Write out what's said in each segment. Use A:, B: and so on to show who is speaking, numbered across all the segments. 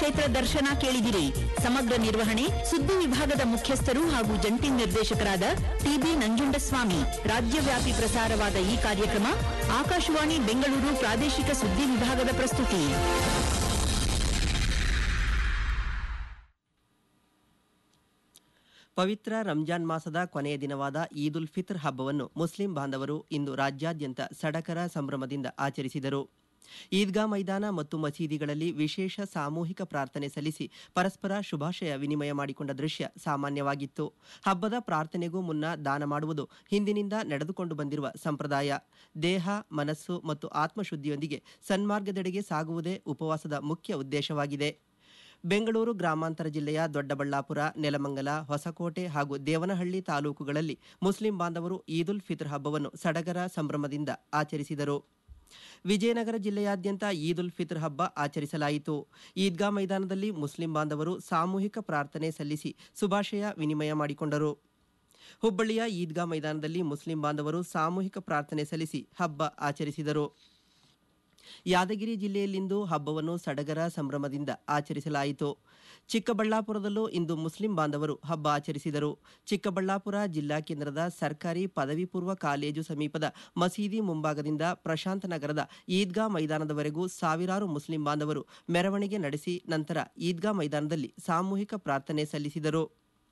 A: ಕ್ಷೇತ್ರ ದರ್ಶನ ಕೇಳಿದಿರಿ ಸಮಗ್ರ ನಿರ್ವಹಣೆ ಸುದ್ದಿ ವಿಭಾಗದ ಮುಖ್ಯಸ್ಥರು ಹಾಗೂ ಜಂಟಿ ನಿರ್ದೇಶಕರಾದ ಟಿಬಿ ನಂಜುಂಡಸ್ವಾಮಿ ರಾಜ್ಯವ್ಯಾಪಿ ಪ್ರಸಾರವಾದ ಈ ಕಾರ್ಯಕ್ರಮ ಆಕಾಶವಾಣಿ ಬೆಂಗಳೂರು ಪ್ರಾದೇಶಿಕ ಸುದ್ದಿ ವಿಭಾಗದ ಪ್ರಸ್ತುತಿ
B: ಪವಿತ್ರ ರಂಜಾನ್ ಮಾಸದ ಕೊನೆಯ ದಿನವಾದ ಈದ್ ಉಲ್ ಫಿತ್ರ್ ಹಬ್ಬವನ್ನು ಮುಸ್ಲಿಂ ಬಾಂಧವರು ಇಂದು ರಾಜ್ಯಾದ್ಯಂತ ಸಡಗರ ಸಂಭ್ರಮದಿಂದ ಆಚರಿಸಿದರು ಈದ್ಗಾ ಮೈದಾನ ಮತ್ತು ಮಸೀದಿಗಳಲ್ಲಿ ವಿಶೇಷ ಸಾಮೂಹಿಕ ಪ್ರಾರ್ಥನೆ ಸಲ್ಲಿಸಿ ಪರಸ್ಪರ ಶುಭಾಶಯ ವಿನಿಮಯ ಮಾಡಿಕೊಂಡ ದೃಶ್ಯ ಸಾಮಾನ್ಯವಾಗಿತ್ತು ಹಬ್ಬದ ಪ್ರಾರ್ಥನೆಗೂ ಮುನ್ನ ದಾನ ಮಾಡುವುದು ಹಿಂದಿನಿಂದ ನಡೆದುಕೊಂಡು ಬಂದಿರುವ ಸಂಪ್ರದಾಯ ದೇಹ ಮನಸ್ಸು ಮತ್ತು ಆತ್ಮಶುದ್ಧಿಯೊಂದಿಗೆ ಸನ್ಮಾರ್ಗದೆಡೆಗೆ ಸಾಗುವುದೇ ಉಪವಾಸದ ಮುಖ್ಯ ಉದ್ದೇಶವಾಗಿದೆ ಬೆಂಗಳೂರು ಗ್ರಾಮಾಂತರ ಜಿಲ್ಲೆಯ ದೊಡ್ಡಬಳ್ಳಾಪುರ ನೆಲಮಂಗಲ ಹೊಸಕೋಟೆ ಹಾಗೂ ದೇವನಹಳ್ಳಿ ತಾಲೂಕುಗಳಲ್ಲಿ ಮುಸ್ಲಿಂ ಬಾಂಧವರು ಈದ್ ಉಲ್ ಫಿತ್ರ್ ಹಬ್ಬವನ್ನು ಸಡಗರ ಸಂಭ್ರಮದಿಂದ ಆಚರಿಸಿದರು ವಿಜಯನಗರ ಜಿಲ್ಲೆಯಾದ್ಯಂತ ಈದ್ ಉಲ್ ಫಿತ್ರ್ ಹಬ್ಬ ಆಚರಿಸಲಾಯಿತು ಈದ್ಗಾ ಮೈದಾನದಲ್ಲಿ ಮುಸ್ಲಿಂ ಬಾಂಧವರು ಸಾಮೂಹಿಕ ಪ್ರಾರ್ಥನೆ ಸಲ್ಲಿಸಿ ಶುಭಾಶಯ ವಿನಿಮಯ ಮಾಡಿಕೊಂಡರು ಹುಬ್ಬಳ್ಳಿಯ ಈದ್ಗಾ ಮೈದಾನದಲ್ಲಿ ಮುಸ್ಲಿಂ ಬಾಂಧವರು ಸಾಮೂಹಿಕ ಪ್ರಾರ್ಥನೆ ಸಲ್ಲಿಸಿ ಹಬ್ಬ ಆಚರಿಸಿದರು ಯಾದಗಿರಿ ಜಿಲ್ಲೆಯಲ್ಲಿಂದು ಹಬ್ಬವನ್ನು ಸಡಗರ ಸಂಭ್ರಮದಿಂದ ಆಚರಿಸಲಾಯಿತು ಚಿಕ್ಕಬಳ್ಳಾಪುರದಲ್ಲೂ ಇಂದು ಮುಸ್ಲಿಂ ಬಾಂಧವರು ಹಬ್ಬ ಆಚರಿಸಿದರು ಚಿಕ್ಕಬಳ್ಳಾಪುರ ಜಿಲ್ಲಾ ಕೇಂದ್ರದ ಸರ್ಕಾರಿ ಪದವಿ ಪೂರ್ವ ಕಾಲೇಜು ಸಮೀಪದ ಮಸೀದಿ ಮುಂಭಾಗದಿಂದ ಪ್ರಶಾಂತ ನಗರದ ಈದ್ಗಾ ಮೈದಾನದವರೆಗೂ ಸಾವಿರಾರು ಮುಸ್ಲಿಂ ಬಾಂಧವರು ಮೆರವಣಿಗೆ ನಡೆಸಿ ನಂತರ ಈದ್ಗಾ ಮೈದಾನದಲ್ಲಿ ಸಾಮೂಹಿಕ ಪ್ರಾರ್ಥನೆ ಸಲ್ಲಿಸಿದರು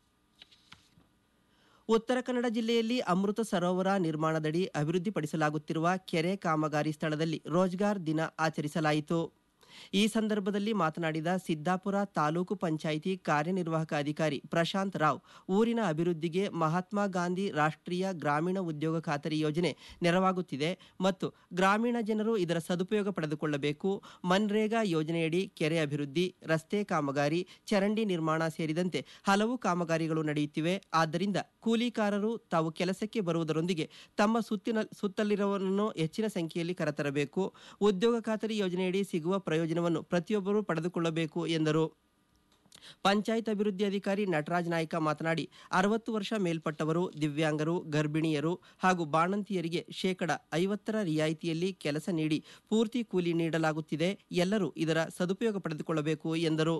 B: ಉತ್ತರ ಕನ್ನಡ ಜಿಲ್ಲೆಯಲ್ಲಿ ಅಮೃತ ಸರೋವರ ನಿರ್ಮಾಣದಡಿ ಅಭಿವೃದ್ಧಿಪಡಿಸಲಾಗುತ್ತಿರುವ ಕೆರೆ ಕಾಮಗಾರಿ ಸ್ಥಳದಲ್ಲಿ ರೋಜ್ಗಾರ್ ದಿನ ಆಚರಿಸಲಾಯಿತು ಈ ಸಂದರ್ಭದಲ್ಲಿ ಮಾತನಾಡಿದ ಸಿದ್ದಾಪುರ ತಾಲೂಕು ಪಂಚಾಯಿತಿ ಕಾರ್ಯನಿರ್ವಾಹಕ ಅಧಿಕಾರಿ ಪ್ರಶಾಂತ್ ರಾವ್ ಊರಿನ ಅಭಿವೃದ್ಧಿಗೆ ಮಹಾತ್ಮ ಗಾಂಧಿ ರಾಷ್ಟ್ರೀಯ ಗ್ರಾಮೀಣ ಉದ್ಯೋಗ ಖಾತರಿ ಯೋಜನೆ ನೆರವಾಗುತ್ತಿದೆ ಮತ್ತು ಗ್ರಾಮೀಣ ಜನರು ಇದರ ಸದುಪಯೋಗ ಪಡೆದುಕೊಳ್ಳಬೇಕು ಮನ್ರೇಗಾ ಯೋಜನೆಯಡಿ ಕೆರೆ ಅಭಿವೃದ್ಧಿ ರಸ್ತೆ ಕಾಮಗಾರಿ ಚರಂಡಿ ನಿರ್ಮಾಣ ಸೇರಿದಂತೆ ಹಲವು ಕಾಮಗಾರಿಗಳು ನಡೆಯುತ್ತಿವೆ ಆದ್ದರಿಂದ ಕೂಲಿಕಾರರು ತಾವು ಕೆಲಸಕ್ಕೆ ಬರುವುದರೊಂದಿಗೆ ತಮ್ಮ ಸುತ್ತಿನ ಸುತ್ತಲಿರುವವರನ್ನು ಹೆಚ್ಚಿನ ಸಂಖ್ಯೆಯಲ್ಲಿ ಕರೆತರಬೇಕು ಉದ್ಯೋಗ ಖಾತರಿ ಯೋಜನೆಯಡಿ ಸಿಗುವ ಪ್ರಯೋಜನವನ್ನು ಪ್ರತಿಯೊಬ್ಬರೂ ಪಡೆದುಕೊಳ್ಳಬೇಕು ಎಂದರು ಪಂಚಾಯತ್ ಅಭಿವೃದ್ಧಿ ಅಧಿಕಾರಿ ನಟರಾಜ್ ನಾಯ್ಕ ಮಾತನಾಡಿ ಅರವತ್ತು ವರ್ಷ ಮೇಲ್ಪಟ್ಟವರು ದಿವ್ಯಾಂಗರು ಗರ್ಭಿಣಿಯರು ಹಾಗೂ ಬಾಣಂತಿಯರಿಗೆ ಶೇಕಡ ಐವತ್ತರ ರಿಯಾಯಿತಿಯಲ್ಲಿ ಕೆಲಸ ನೀಡಿ ಪೂರ್ತಿ ಕೂಲಿ ನೀಡಲಾಗುತ್ತಿದೆ ಎಲ್ಲರೂ ಇದರ ಸದುಪಯೋಗ ಪಡೆದುಕೊಳ್ಳಬೇಕು ಎಂದರು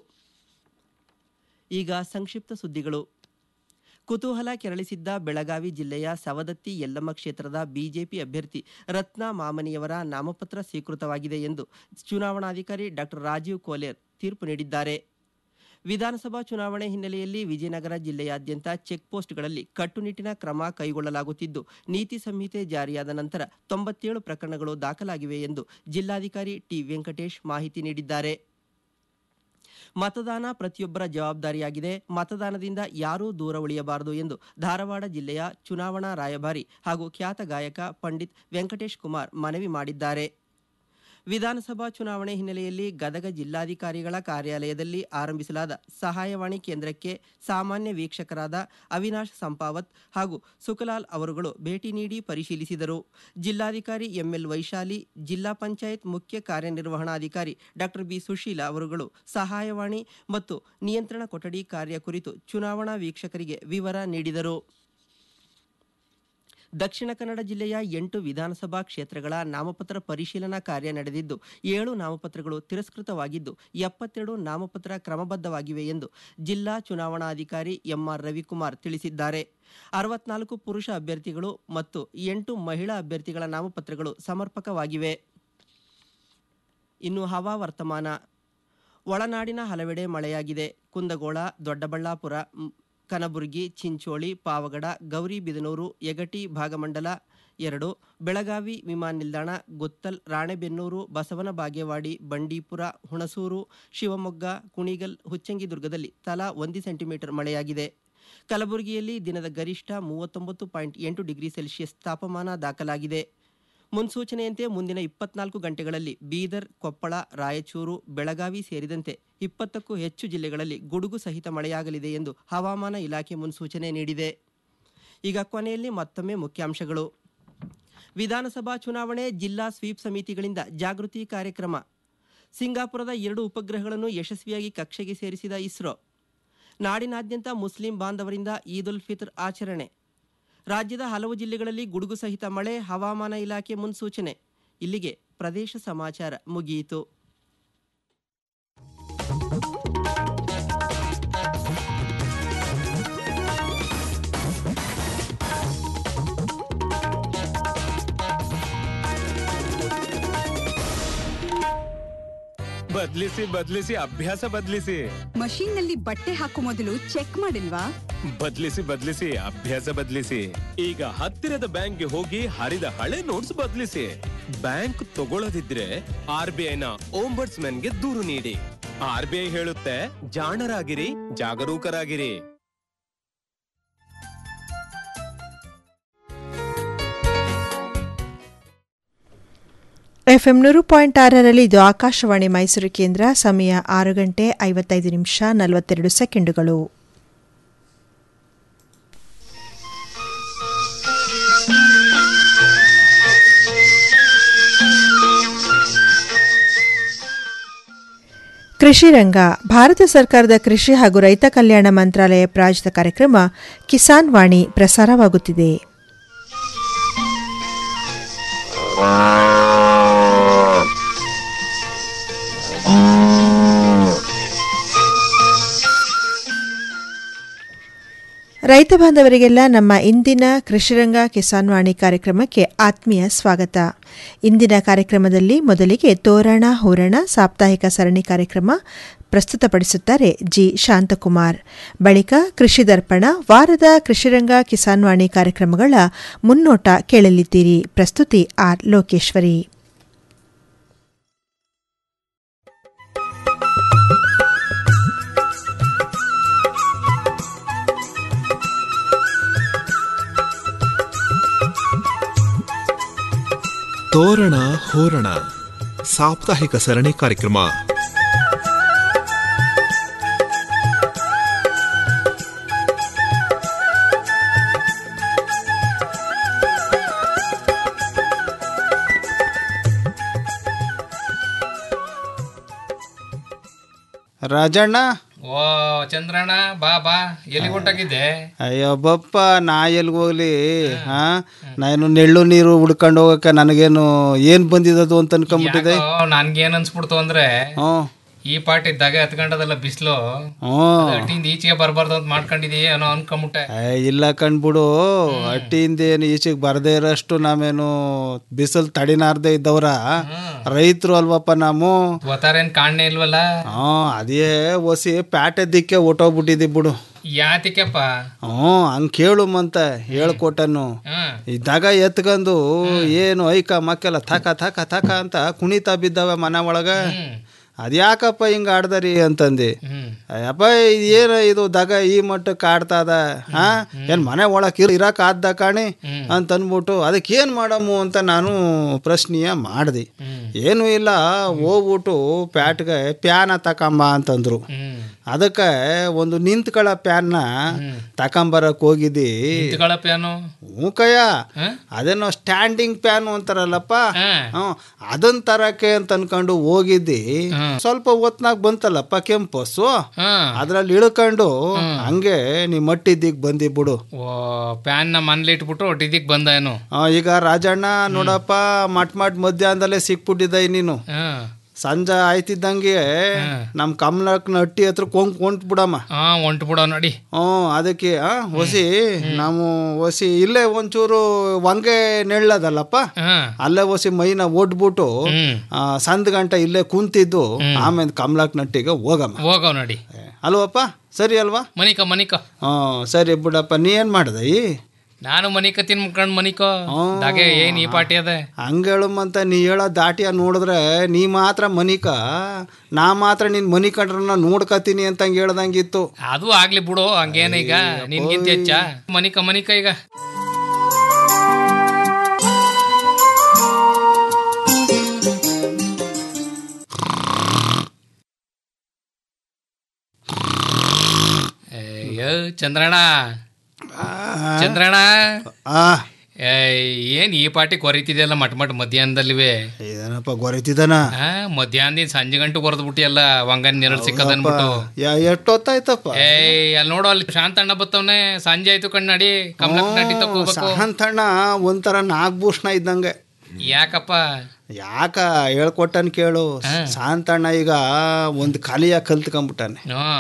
B: ಈಗ ಸಂಕ್ಷಿಪ್ತ ಸುದ್ದಿಗಳು ಕುತೂಹಲ ಕೆರಳಿಸಿದ್ದ ಬೆಳಗಾವಿ ಜಿಲ್ಲೆಯ ಸವದತ್ತಿ ಯಲ್ಲಮ್ಮ ಕ್ಷೇತ್ರದ ಬಿಜೆಪಿ ಅಭ್ಯರ್ಥಿ ರತ್ನ ಮಾಮನಿಯವರ ನಾಮಪತ್ರ ಸ್ವೀಕೃತವಾಗಿದೆ ಎಂದು ಚುನಾವಣಾಧಿಕಾರಿ ಡಾಕ್ಟರ್ ರಾಜೀವ್ ಕೋಲೇರ್ ತೀರ್ಪು ನೀಡಿದ್ದಾರೆ ವಿಧಾನಸಭಾ ಚುನಾವಣೆ ಹಿನ್ನೆಲೆಯಲ್ಲಿ ವಿಜಯನಗರ ಜಿಲ್ಲೆಯಾದ್ಯಂತ ಚೆಕ್ ಪೋಸ್ಟ್ಗಳಲ್ಲಿ ಕಟ್ಟುನಿಟ್ಟಿನ ಕ್ರಮ ಕೈಗೊಳ್ಳಲಾಗುತ್ತಿದ್ದು ನೀತಿ ಸಂಹಿತೆ ಜಾರಿಯಾದ ನಂತರ ತೊಂಬತ್ತೇಳು ಪ್ರಕರಣಗಳು ದಾಖಲಾಗಿವೆ ಎಂದು ಜಿಲ್ಲಾಧಿಕಾರಿ ಟಿ ವೆಂಕಟೇಶ್ ಮಾಹಿತಿ ನೀಡಿದ್ದಾರೆ ಮತದಾನ ಪ್ರತಿಯೊಬ್ಬರ ಜವಾಬ್ದಾರಿಯಾಗಿದೆ ಮತದಾನದಿಂದ ಯಾರೂ ದೂರ ಉಳಿಯಬಾರದು ಎಂದು ಧಾರವಾಡ ಜಿಲ್ಲೆಯ ಚುನಾವಣಾ ರಾಯಭಾರಿ ಹಾಗೂ ಖ್ಯಾತ ಗಾಯಕ ಪಂಡಿತ್ ವೆಂಕಟೇಶ್ ಕುಮಾರ್ ಮನವಿ ಮಾಡಿದ್ದಾರೆ ವಿಧಾನಸಭಾ ಚುನಾವಣೆ ಹಿನ್ನೆಲೆಯಲ್ಲಿ ಗದಗ ಜಿಲ್ಲಾಧಿಕಾರಿಗಳ ಕಾರ್ಯಾಲಯದಲ್ಲಿ ಆರಂಭಿಸಲಾದ ಸಹಾಯವಾಣಿ ಕೇಂದ್ರಕ್ಕೆ ಸಾಮಾನ್ಯ ವೀಕ್ಷಕರಾದ ಅವಿನಾಶ್ ಸಂಪಾವತ್ ಹಾಗೂ ಸುಖಲಾಲ್ ಅವರುಗಳು ಭೇಟಿ ನೀಡಿ ಪರಿಶೀಲಿಸಿದರು ಜಿಲ್ಲಾಧಿಕಾರಿ ಎಂಎಲ್ ವೈಶಾಲಿ ಜಿಲ್ಲಾ ಪಂಚಾಯತ್ ಮುಖ್ಯ ಕಾರ್ಯನಿರ್ವಹಣಾಧಿಕಾರಿ ಡಾಕ್ಟರ್ ಬಿ ಸುಶೀಲಾ ಅವರುಗಳು ಸಹಾಯವಾಣಿ ಮತ್ತು ನಿಯಂತ್ರಣ ಕೊಠಡಿ ಕಾರ್ಯ ಕುರಿತು ಚುನಾವಣಾ ವೀಕ್ಷಕರಿಗೆ ವಿವರ ನೀಡಿದರು ದಕ್ಷಿಣ ಕನ್ನಡ ಜಿಲ್ಲೆಯ ಎಂಟು ವಿಧಾನಸಭಾ ಕ್ಷೇತ್ರಗಳ ನಾಮಪತ್ರ ಪರಿಶೀಲನಾ ಕಾರ್ಯ ನಡೆದಿದ್ದು ಏಳು ನಾಮಪತ್ರಗಳು ತಿರಸ್ಕೃತವಾಗಿದ್ದು ಎಪ್ಪತ್ತೆರಡು ನಾಮಪತ್ರ ಕ್ರಮಬದ್ಧವಾಗಿವೆ ಎಂದು ಜಿಲ್ಲಾ ಚುನಾವಣಾಧಿಕಾರಿ ಎಂಆರ್ ರವಿಕುಮಾರ್ ತಿಳಿಸಿದ್ದಾರೆ ಅರವತ್ನಾಲ್ಕು ಪುರುಷ ಅಭ್ಯರ್ಥಿಗಳು ಮತ್ತು ಎಂಟು ಮಹಿಳಾ ಅಭ್ಯರ್ಥಿಗಳ ನಾಮಪತ್ರಗಳು ಸಮರ್ಪಕವಾಗಿವೆ ಇನ್ನು ಹವಾ ವರ್ತಮಾನ ಒಳನಾಡಿನ ಹಲವೆಡೆ ಮಳೆಯಾಗಿದೆ ಕುಂದಗೋಳ ದೊಡ್ಡಬಳ್ಳಾಪುರ ಮ್, ಕನಬುರಗಿ ಚಿಂಚೋಳಿ ಪಾವಗಡ ಗೌರಿಬಿದನೂರು ಯಗಟಿ ಭಾಗಮಂಡಲ ಎರಡು ಬೆಳಗಾವಿ ವಿಮಾನ ನಿಲ್ದಾಣ ಗುತ್ತಲ್ ರಾಣೆಬೆನ್ನೂರು ಬಸವನ ಬಾಗೇವಾಡಿ ಬಂಡೀಪುರ ಹುಣಸೂರು ಶಿವಮೊಗ್ಗ ಕುಣಿಗಲ್ ಹುಚ್ಚಂಗಿದುರ್ಗದಲ್ಲಿ ತಲಾ ಒಂದು ಸೆಂಟಿಮೀಟರ್ ಮಳೆಯಾಗಿದೆ ಕಲಬುರಗಿಯಲ್ಲಿ ದಿನದ ಗರಿಷ್ಠ ಮೂವತ್ತೊಂಬತ್ತು ಪಾಯಿಂಟ್ ಎಂಟು ಡಿಗ್ರಿ ಸೆಲ್ಸಿಯಸ್ ತಾಪಮಾನ ದಾಖಲಾಗಿದೆ ಮುನ್ಸೂಚನೆಯಂತೆ ಮುಂದಿನ ಇಪ್ಪತ್ನಾಲ್ಕು ಗಂಟೆಗಳಲ್ಲಿ ಬೀದರ್ ಕೊಪ್ಪಳ ರಾಯಚೂರು ಬೆಳಗಾವಿ ಸೇರಿದಂತೆ ಇಪ್ಪತ್ತಕ್ಕೂ ಹೆಚ್ಚು ಜಿಲ್ಲೆಗಳಲ್ಲಿ ಗುಡುಗು ಸಹಿತ ಮಳೆಯಾಗಲಿದೆ ಎಂದು ಹವಾಮಾನ ಇಲಾಖೆ ಮುನ್ಸೂಚನೆ ನೀಡಿದೆ ಈಗ ಕೊನೆಯಲ್ಲಿ ಮತ್ತೊಮ್ಮೆ ಮುಖ್ಯಾಂಶಗಳು ವಿಧಾನಸಭಾ ಚುನಾವಣೆ ಜಿಲ್ಲಾ ಸ್ವೀಪ್ ಸಮಿತಿಗಳಿಂದ ಜಾಗೃತಿ ಕಾರ್ಯಕ್ರಮ ಸಿಂಗಾಪುರದ ಎರಡು ಉಪಗ್ರಹಗಳನ್ನು ಯಶಸ್ವಿಯಾಗಿ ಕಕ್ಷೆಗೆ ಸೇರಿಸಿದ ಇಸ್ರೋ ನಾಡಿನಾದ್ಯಂತ ಮುಸ್ಲಿಂ ಬಾಂಧವರಿಂದ ಈದ್ ಉಲ್ ಫಿತ್ರ್ ಆಚರಣೆ ರಾಜ್ಯದ ಹಲವು ಜಿಲ್ಲೆಗಳಲ್ಲಿ ಗುಡುಗು ಸಹಿತ ಮಳೆ ಹವಾಮಾನ ಇಲಾಖೆ ಮುನ್ಸೂಚನೆ ಇಲ್ಲಿಗೆ ಪ್ರದೇಶ ಸಮಾಚಾರ ಮುಗಿಯಿತು
C: ಬದ್ಲಿಸಿ ಬದ್ಲಿಸಿ ಅಭ್ಯಾಸ ಬದ್ಲಿಸಿ
D: ಮಷೀನ್ ನಲ್ಲಿ ಬಟ್ಟೆ ಹಾಕೋ ಮೊದಲು ಚೆಕ್ ಮಾಡಿಲ್ವಾ
C: ಬದ್ಲಿಸಿ ಬದ್ಲಿಸಿ ಅಭ್ಯಾಸ ಬದ್ಲಿಸಿ ಈಗ ಹತ್ತಿರದ ಬ್ಯಾಂಕ್ಗೆ ಹೋಗಿ ಹರಿದ ಹಳೆ ನೋಟ್ಸ್ ಬದ್ಲಿಸಿ ಬ್ಯಾಂಕ್ ತಗೊಳ್ಳದಿದ್ರೆ ಆರ್ ಬಿ ಐನ ಗೆ ದೂರು ನೀಡಿ ಆರ್ ಬಿ ಐ ಹೇಳುತ್ತೆ ಜಾಣರಾಗಿರಿ ಜಾಗರೂಕರಾಗಿರಿ
E: ಎಫ್ಎಂ ನೂರು ಪಾಯಿಂಟ್ ಆರರಲ್ಲಿ ಇದು ಆಕಾಶವಾಣಿ ಮೈಸೂರು ಕೇಂದ್ರ ಸಮಯ ಆರು ಗಂಟೆ ಐವತ್ತೈದು ನಿಮಿಷ ನಲವತ್ತೆರಡು ಸೆಕೆಂಡುಗಳು ಕೃಷಿ ರಂಗ ಭಾರತ ಸರ್ಕಾರದ ಕೃಷಿ ಹಾಗೂ ರೈತ ಕಲ್ಯಾಣ ಮಂತ್ರಾಲಯ ಪ್ರಾಯೋಜಿತ ಕಾರ್ಯಕ್ರಮ ಕಿಸಾನ್ ವಾಣಿ ಪ್ರಸಾರವಾಗುತ್ತಿದೆ ರೈತ ಬಾಂಧವರಿಗೆಲ್ಲ ನಮ್ಮ ಇಂದಿನ ಕೃಷಿರಂಗ ಕಿಸಾನ್ ವಾಣಿ ಕಾರ್ಯಕ್ರಮಕ್ಕೆ ಆತ್ಮೀಯ ಸ್ವಾಗತ ಇಂದಿನ ಕಾರ್ಯಕ್ರಮದಲ್ಲಿ ಮೊದಲಿಗೆ ತೋರಣ ಹೂರಣ ಸಾಪ್ತಾಹಿಕ ಸರಣಿ ಕಾರ್ಯಕ್ರಮ ಪ್ರಸ್ತುತಪಡಿಸುತ್ತಾರೆ ಜಿ ಶಾಂತಕುಮಾರ್ ಬಳಿಕ ಕೃಷಿ ದರ್ಪಣ ವಾರದ ಕೃಷಿರಂಗ ಕಿಸಾನ್ ವಾಣಿ ಕಾರ್ಯಕ್ರಮಗಳ ಮುನ್ನೋಟ ಕೇಳಲಿದ್ದೀರಿ ಪ್ರಸ್ತುತಿ ಆರ್ ಲೋಕೇಶ್ವರಿ
F: ತೋರಣ ಹೋರಣ ಸಾಪ್ತಾಹಿಕ ಸರಣಿ ಕಾರ್ಯಕ್ರಮ
G: ರಾಜಣ್ಣ
H: ಓ ಚಂದ್ರಣ್ಣ ಬಾ ಬಾ ಎಲ್ಲಿ ಹೊಂಟಾಗಿದ್ದೆ
G: ಅಯ್ಯೋ ಬಪ್ಪ ನಾ ಎಲ್ಗ್ ಹೋಗ್ಲಿ ಹಾ ನಾನು ನೆಳ್ಳು ನೀರು ಹುಡ್ಕೊಂಡು ಹೋಗಕ್ಕೆ ನನಗೇನು ಏನ್ ಬಂದಿದದು ಅಂತ ಅನ್ಕೊಂಬಿಟ್ಟಿದೆ
H: ಯಾಕೋ ನನ್ಗೇನ್ ಅನ್ಸ್ಬಿಡ್ತು ಅಂದ್ರೆ
G: ಹ್ಮ್
H: ಈ ಪಾಟ್ ಇದ್ದಾಗ ಹತ್ಕೊಂಡದಲ್ಲ ಬಿಸ್ಲು
G: ಹ್ಮ್
H: ಅಟ್ಟಿಂದ ಈಚೆಗೆ ಬರ್ಬಾರ್ದು ಅಂತ ಮಾಡ್ಕೊಂಡಿದೀಯ ಏನೋ ಅನ್ಕೊಂಬಿಟ್ಟೆ
G: ಏ, ಇಲ್ಲ ಕಣ್ಬಿಡು ಅಟ್ಟಿಯಿಂದ ಏನು ಈಚೆಗೆ ಬರದೇ ಇರೋಷ್ಟು ನಾವೇನು ಬಿಸಿಲು ತಡಿನಾರ್ದೆ ಇದ್ದವ್ರ ರೈತರು ಅಲ್ವಪ್ಪ ನಾವು
H: ಒತ್ತಾರೇನ್ ಕಾಣೆ ಇಲ್ವಲ್ಲ
G: ಹ್ಞೂ ಅದೇ ಒಸಿ ಪ್ಯಾಟೆ ದಿಕ್ಕೆ ಹೊಟ್ಟೋಗ್ಬಿಟ್ಟಿದ್ದಿ ಬಿಡು
H: ಯಾತಿಕೆಪ್ಪ
G: ಹ್ಞೂ ಹಂಗೆ ಕೇಳು ಮಂತ ಹೇಳ್ಕೊಟ್ಟನು
H: ಹ್ಮ್
G: ಇದ್ದಾಗ ಎತ್ಕೊಂಡು ಏನು ಐಕ ಮಕ್ಕೆಲ್ಲ ಥಕ ಥಕ ಥಕ ಅಂತ ಕುಣಿತಾ ಬಿದ್ದಾವೆ ಮನೆ ಒಳಗ ಅದ್ಯಾಕಪ್ಪ ಹಿಂಗ ಆಡ್ದರಿ ಅಂತಂದು
H: ಹ್ಮ್
G: ಅಯ್ಯಪ್ಪ ಏನು ಇದು ದಗ ಈ ಮಟ್ಟಕ್ಕೆ ಆಡ್ತದ ಹಾ ಏನ್ ಮನೆ ಒಳಕ್ ಇರ್ ಇರಕ್ ಆದ್ದ ಕಾಣಿ ಅಂತ ಅಂದ್ಬಿಟ್ಟು ಅದಕ್ಕೆ ಏನ್ ಮಾಡಮ್ಮು ಅಂತ ನಾನು ಪ್ರಶ್ನೆಯ ಮಾಡ್ದೆ ಏನು ಇಲ್ಲ ಹೋಗ್ಬಿಟ್ಟು ಪ್ಯಾಟ್ಗೆ ಪ್ಯಾನ ತಕಂಬ ಅಂತಂದ್ರು
H: ಹ್ಮ್
G: ಅದಕ್ಕೆ ಒಂದು ನಿಂತ್ಕೊಳ್ಳ ಪ್ಯಾನ್ನ ತಕೊಂಬರಕ್ ಹೋಗಿದ್ದಿ
H: ನಿಂತ್ಕೊಳ್ಳಪ್ಪೇನು
G: ಮೂಕಯ್ಯ ಅದೇನೋ ಸ್ಟ್ಯಾಂಡಿಂಗ್ ಪ್ಯಾನ್ ಅಂತಾರಲ್ಲಪ್ಪ ಹ್ಮ್ ಅದನ್ ತರಕ್ಕೆ ಅಂತ ಅನ್ಕೊಂಡು ಹೋಗಿದ್ದಿ ಸ್ವಲ್ಪ ಹೊತ್ನಾಗ ಬಂತಲ್ಲಪ್ಪ ಕೆಂಪು ಹಸು
H: ಹ್ಮ್
G: ಅದ್ರಲ್ಲಿ ಇಳ್ಕೊಂಡು ಹಂಗೆ ನೀ ಮಟ್ಟಿದ್ದಿಗ್ ಬಂದಿ ಬಿಡು
H: ಓ ಪ್ಯಾನ್ ನ ಮನ್ಲಿ ಇಟ್ಬಿಟ್ಟು ಒಟ್ಟಿದಿಕ್ ಬಂದ ಏನು
G: ಆ, ಈಗ ರಾಜಣ್ಣ ನೋಡಪ್ಪ ಮಟ್ ಮಟ್ ಮಧ್ಯಾಹ್ನದಲ್ಲೇ ಸಿಕ್ಬಿಟ್ಟಿದ್ದ ನೀನು
H: ಹ್ಮ್
G: ಸಂಜೆ ಆಯ್ತಿದ್ದಂಗೆ ನಮ್ ಕಮಲಕ್ನ ಹಟ್ಟಿ ಹತ್ರ ಕೊಂಕ್ ಕೊಂಟ್ ಬಿಡಮ್ಮ
H: ಹಾ ಹೊಂಟು ಬಿಡೋ ನೋಡಿ
G: ಹ್ಞೂ ಅದಕ್ಕೆ ಆ, ಹೊಸಿ ನಾವು ಹೊಸಿ ಇಲ್ಲೇ ಒಂಚೂರು ವಂಗೆ ನೆಳ್ಳದಲ್ಲಪ್ಪ
H: ಹ್ಮ್
G: ಅಲ್ಲೇ ಹೊಸಿ ಮೈನ ಓಡ್ಬಿಟ್ಟು
H: ಹ್ಮ್
G: ಆ, ಸಂದ್ ಗಂಟ ಇಲ್ಲೇ ಕುಂತಿದ್ದು ಆಮೇಲೆ ಕಮಲಾಕ್ ನಟ್ಟಿಗೆ ಹೋಗಮ್ಮ
H: ಹೋಗವ್ ನೋಡಿ
G: ಅಲ್ವಪ್ಪ ಸರಿ ಅಲ್ವಾ
H: ಮನಿಕ ಮನಿಕ
G: ಹ್ಞೂ ಸರಿ ಬಿಡಪ್ಪ ನೀ ಏನ್ ಮಾಡ್ದ ಈ
H: ನಾನು ಮನಿಕ ತಿನ್ಕೊಂಡ್ ಮನಿಕೋ ದಾಗೆ ಏನ್ ಈ ಪಾಟಿ ಅದ
G: ಹಂಗೇಳಮ್ಮಂತ ನೀ ಹೇಳೋ ದಾಟಿಯ ನೋಡಿದ್ರೆ ನೀ ಮಾತ್ರ ಮನಿಕ ನಾ ಮಾತ್ರ ನಿನ್ ಮನಿ ಕಂಡ್ರನ್ನ ನೋಡ್ಕತೀನಿ ಅಂತ ಹಂಗೆ ಹೇಳ್ದಂಗಿತ್ತು
H: ಅದು ಆಗ್ಲಿ ಬಿಡು ಹಂಗೇನ ಈಗ ನಿನ್ಗಿಂತ ಹೆಚ್ಚ ಮನಿಕ ಮನಿಕ ಈಗ ಅಯ್ಯೋ ಚಂದ್ರಣ್ಣ ಚಂದ್ರಣ್ಣ
G: ಆ
H: ಏಯ್, ಏನ್ ಈ ಪಾಟಿ ಕೊರಿತಿದೆಯಲ್ಲ ಮಟ್ ಮಟ್ ಮಧ್ಯಾಹ್ನದಲ್ಲಿವೆ
G: ಏನಪ್ಪ ಗೊರೈತಿದ್ದಾನ
H: ಆ ಮಧ್ಯಾಹ್ನದಿಂದ ಸಂಜೆ ಗಂಟು ಕೊರದ್ ಬಿಟ್ಟಿಯಲ್ಲ ವಂಗನ್ ನೆರಳು ಸಿಕ್ಕದ ಅನ್ಬಿಟ್ಟು
G: ಎಷ್ಟೊತ್ತಾಯ್ತಪ್ಪ
H: ಏಯ್ ಅಲ್ಲಿ ನೋಡು ಅಲ್ಲಿ ಶಾಂತಣ್ಣ ಬತ್ತವನೆ ಸಂಜೆ ಆಯ್ತು ಕಣ್ಣಾಡಿ ಕಮಲಕ್ ನಟಿ ತಕೋಬೇಕು
G: ಸಹಂತಣ್ಣ ಒಂಥರ ನಾಗಭೂಷಣ ಇದ್ದಂಗೆ
H: ಯಾಕಪ್ಪ
G: ಯಾಕ ಹೇಳ್ಕೊಟ್ಟನ್ ಕೇಳು ಶಾಂತಣ್ಣ ಈಗ ಒಂದು ಕಲಿಯ ಕಲ್ತ್ಕೊಂಬಿಟ್ಟಾನೆ
H: ಹ್ಮ್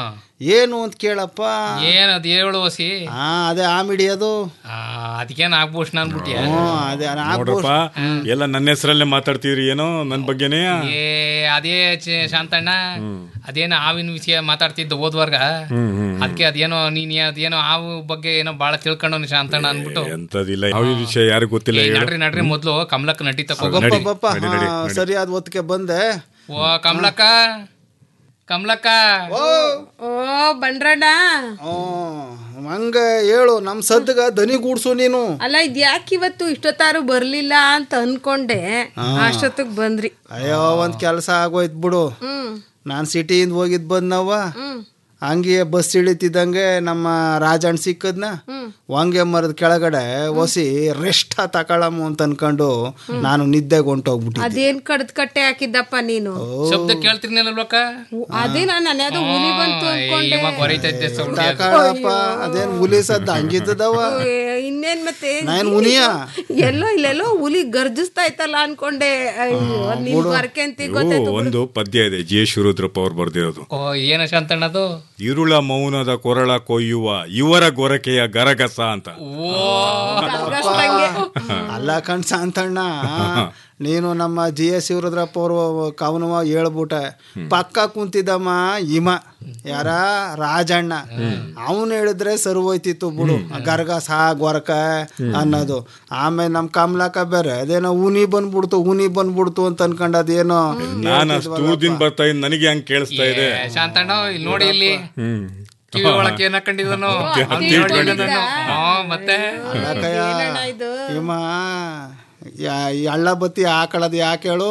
G: ಏನು ಅಂತ ಕೇಳಪ್ಪ
H: ಏನ್ ಅದ್ ಹೇಳು ಹೊಸಿ
G: ಹಾ ಅದೇ ಆ ಮಿಡಿಯೋದು
H: ಆ, ಅದಕ್ಕೇನ್ ಆಗ್ಭೂಷಣ ಅನ್ಬಿಟ್ಟಿಯ
G: ಹ್ಞೂ ಅದೇ
I: ನೋಡ್ರಪ್ಪ ಎಲ್ಲ ನನ್ನ ಹೆಸರಲ್ಲೇ ಮಾತಾಡ್ತಿದ್ರಿ ಏನೋ ನನ್ನ ಬಗ್ಗೆನೇ
H: ಏ ಅದೇ ಚ- ಶಾಂತಣ್ಣ ಅದೇನೋ ಹಾವಿನ ವಿಷಯ ಮಾತಾಡ್ತಿದ್ದ ಹೋದ್ವರ್ಗ ಅದಕ್ಕೆ ಅದೇನೋ ನೀನ್ ಅದೇನೋ ಹಾವು ಬಗ್ಗೆ ಏನೋ ಬಾಳ ತಿಳ್ಕೊಂಡವ್ನು ಶಾಂತಣ್ಣ ಅನ್ಬಿಟ್ಟು
I: ಎಂತದಿಲ್ಲ ಯಾವ ವಿಷಯ ಯಾರಿಗೂ ಗೊತ್ತಿಲ್ಲ
H: ಏ,
I: ಹೇಳು
H: ನಡ್ರಿ ನಡ್ರಿ ಮೊದ್ಲು ಕಮಲಕ್ಕ ನಟಿ ತಕೋ
I: ನಡಿ,
G: ಬಪ್ಪ
I: ನಡಿ, ನಡಿ,
G: ಹಾ,
I: ನಡಿ.
G: ಸರಿಯಾದ ಹೊತ್ತಿಗೆ ಬಂದೆ
H: ಓ ಕಮಲಕ್ಕ ಕಮಲಕ್ಕ
J: ಓ ಬಂಡ್ರಣ್ಣ
G: ಹ್ಮ್, ಹಂಗ ಹೇಳು ನಮ್ ಸದ್ಗ ದನಿ ಗೂಡ್ಸು ನೀನು
J: ಅಲ್ಲ ಇದ್ಯಾಕೆ ಇವತ್ತು ಇಷ್ಟೊತ್ತಾರು ಬರ್ಲಿಲ್ಲ ಅಂತ ಅನ್ಕೊಂಡೆ ಅಷ್ಟೊತ್ತಿಗೆ ಬಂದ್ರಿ
G: ಅಯ್ಯೋ ಒಂದ್ ಕೆಲಸ ಆಗೋಯ್ತು ಬಿಡು
J: ಹ್ಮ್
G: ನಾನ್ ಸಿಟಿಯಿಂದ ಹೋಗಿದ್ ಬಂದವ
J: ಹ್ಮ್
G: ಹಂಗೆ ಬಸ್ ಇಳಿತಿದ್ದಂಗೆ ನಮ್ಮ ರಾಜಣ್ಣ ಸಿಕ್ಕದ್ನ ವಾಂಗೆ ಮರದ ಕೆಳಗಡೆ ಒಸಿ ರೆಸ್ಟ್ ತಗೊಳಮು ಅಂತ ಅನ್ಕೊಂಡು ನಾನು ನಿದ್ದೆಗೆ ಹೊಂಟೋಗ್ಬಿಟ್ಟಿದ್ದೆ
J: ಅದೇನ್ ಕಡ್ದ್ ಕಟ್ಟೆ ಹಾಕಿದ್ದಪ್ಪ ನೀನು
H: ಶಬ್ದ ಕೇಳ್ತಿರ್ನಿಲ್ಲಲ್ವಕ್ಕ
J: ಉ- ಅದೇ ನಾನು ನನಯಾದ ಹುಲಿ ಬಂತು ಅನ್ಕೊಂಡೆ
H: ಇವಾಗ ಹೊರೈತೈತೆ ಸೌಂಡ್
G: ತಗೊಳಪ್ಪ ಅದೇನ್ ಹುಲಿಸದ್ದ ಹಂಗಿದ್ದದವ
J: ಏ, ಇನ್ನೇನ್ ಮತ್ತೆ
G: ನಾನ್ ಹುಲಿಯ
J: ಎಲ್ಲೋ ಇಲ್ಲೆಲ್ಲೋ ಹುಲಿ ಗರ್ಜಿಸ್ತಾ ಇತ್ತಲ್ಲ ಅನ್ಕೊಂಡೆ ಅಯ್ಯೋ ನಿನ್ ಬರ್ಕೆಂತಿ
I: ಇವು
J: ಗೊತ್ತಾಯ್ತು
I: ಒಂದು ಪದ್ಯ ಇದೆ ಜಿ ಎಸ್ ಶಿವರುದ್ರಪ್ಪ ಅವ್ರು ಬರ್ದಿರೋದು
H: ಓ ಏನ ಶಾಂತಣ್ಣದು
I: ಇರುಳ ಮೌನದ ಕೊರಳ ಕೊಯ್ಯುವ ಇವರ ಗೊರಕೆಯ ಗರಗಸ ಅಂತ
J: ಗರ್ಗಸ್ದಂಗೆ.
G: ಅಲ್ಲ ಕಣ್ ಸಾಂತಣ್ಣ ನೀನು ನಮ್ಮ ಜಿ ಎಸ್ ಶಿವರುದ್ರಪ್ಪ ಅವರು ಕವನವ ಹೇಳ್ಬಿಟ್ಟೆ ಪಕ್ಕ ಕುಂತಿದ್ದಮ್ಮ ಹಿಮ ಯಾರ ರಾಜಣ್ಣ ಅವನು ಹೇಳಿದ್ರೆ ಸರ್ವೋಯ್ತಿತ್ತು ಬಿಡು ಗರ್ಗಸ ಗೊರಕ ಅನ್ನೋದು ಆಮೇಲೆ ನಮ್ಮ ಕಮಲಕ್ಕ ಬೇರೆ ಅದೇನೋ ಉನಿ ಬಂದ್ಬಿಡ್ತು ಉನಿ ಬಂದ್ಬಿಡ್ತು ಅಂತ ಅನ್ಕೊಂಡು ಅದೇನೋ
I: ನಾನು ಅಷ್ಟು ದೂರದಿಂದ ಬರ್ತಾ ಇದ್ದೀನಿ ನನಗೆ ಹಂಗೆ ಕೇಳಿಸ್ತಾ ಇದೆ
H: ಏ, ಶಾಂತಣ್ಣ ಇಲ್ಲಿ ನೋಡಿ ಇಲ್ಲಿ
I: ಹ್ಮ್
H: ಕಿವಿ ಒಳಕ್ ಏನ್ ಹಾಕೊಂಡಿದನು ಅವ್ನ್
I: ತಿಳ್ಕೊಂಡಿದ್ದಾನೆ.
H: ಹಾ, ಮತ್ತೆ
G: ಅಲ್ಲಕ್ಕಯ್ಯ ಹಿಮ ಯಾ- ಈ ಹಳ್ಳ ಬತ್ತಿ ಹಾಕೊಳ್ಳೋದು ಯಾಕೆ ಹೇಳು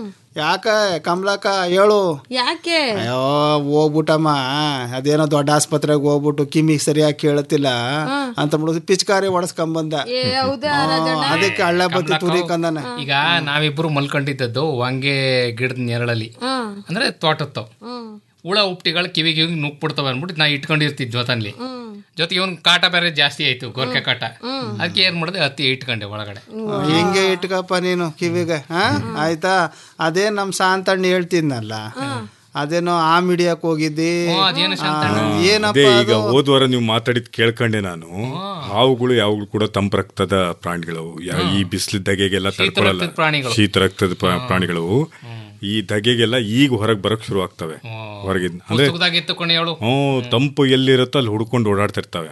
G: ಯಾಕ ಕಮಲಕ್ಕ ಹೇಳು
J: ಯಾಕೆ
G: ಅಯ್ಯೋ ಹೋಗ್ಬಿಟ್ಟಮ್ಮ ಅದೇನೋ ದೊಡ್ಡ ಆಸ್ಪತ್ರೆಗೆ ಹೋಗ್ಬಿಟ್ಟು ಕಿಮಿಗೆ ಸರಿಯಾಗಿ ಕೇಳತಿಲ್ಲ ಅಂತ ಬಿಡು ಪಿಚ್ಕಾರಿ ಹೊಡಸ್ಕೊಂಬಂದ
J: ಏ ಹೌದಾ
G: ಆ, ಅದಕ್ಕೆ ಹಳ್ಳ ಬತ್ತಿ ತುರಿ ಕಂದನ
H: ಈಗ ನಾವಿಬ್ರು ಮಲ್ಕೊಂಡಿದ್ದದ್ದು wange ಗಿಡದ ನೆರಳಲ್ಲಿ
J: ಹ್ಮ್
H: ಅಂದ್ರೆ ತೋಟದ್ದು
J: ಹ್ಮ್
H: ಹುಳ ಉಪ್ಟಿಗಳು ಕಿವಿಗೆ ಕಿವಿಗೆ ನುಗ್ಬಿಡ್ತಾವ ಅನ್ಬಿಟ್ಟು ನಾ ಇಟ್ಕೊಂಡಿರ್ತಿದ್ ಜೊತಲ್ಲಿ
J: ಹ್ಮ್
H: ಜೊತೆಗೆ ಇವನ್ ಕಾಟ ಬೇರೆ ಜಾಸ್ತಿ ಆಯ್ತು ಗೊರ್ಕೆ ಕಾಟ ಅದಕ್ಕೆ ಏನ್ ಮಾಡಿದೆ ಹತ್ತಿ ಇಟ್ಕೊಂಡೆ ಒಳಗಡೆ
G: ಹಿಂಗೆ ಇಟ್ಕಪ್ಪ ನೀನು ಕಿವಿಗೆ ಹಾ ಆಯ್ತಾ ಅದೇ ನಮ್ ಸಾಂತಣ್ಣ ಹೇಳ್ತಿದ್ನಲ್ಲ ಅದೇನೋ ಆ ಮಿಡಿಯಕ್ ಹೋಗಿದ್ದಿ
H: ಅದೇನು
G: ಆ,
I: ಅದೇ
G: ಏನಪ್ಪ
I: ಈಗ
G: ಅದು
I: ಹೋದ್ವಾರ ನೀವು ಮಾತಾಡಿದ್ ಕೇಳ್ಕೊಂಡೆ ನಾನು ಹಾವುಗಳು ಯಾವಾಗಲೂ ಕೂಡ ತಂಪು ರಕ್ತದ ಪ್ರಾಣಿಗಳವು ಯಾ- ಈ ಬಿಸಿಲು ದಗೆಗೆಲ್ಲ ತಡ್ಕೊಳಲ್ಲ
H: ರಕ್ತದ ಪ್ರಾಣಿಗಳು.
I: ಶೀತ ರಕ್ತದ ಪ್ರಾ- ಪ್ರಾಣಿಗಳವು ಈ ಧಗೆಗೆಲ್ಲ ಈಗ ಹೊರಗೆ ಬರಕ್ ಶುರು ಆಗ್ತವೆ ಹೊರಗಿಂದ ಅಂದ್ರೆ
H: ಪುಸ್ತಕದಾಗ ಎತ್ತು ಕೊನೆಯವಳು
I: ಹ್ಮ್ ತಂಪು ಎಲ್ಲಿರುತ್ತೋ ಅಲ್ಲಿ ಹುಡ್ಕೊಂಡು ಓಡಾಡ್ತಿರ್ತವೆ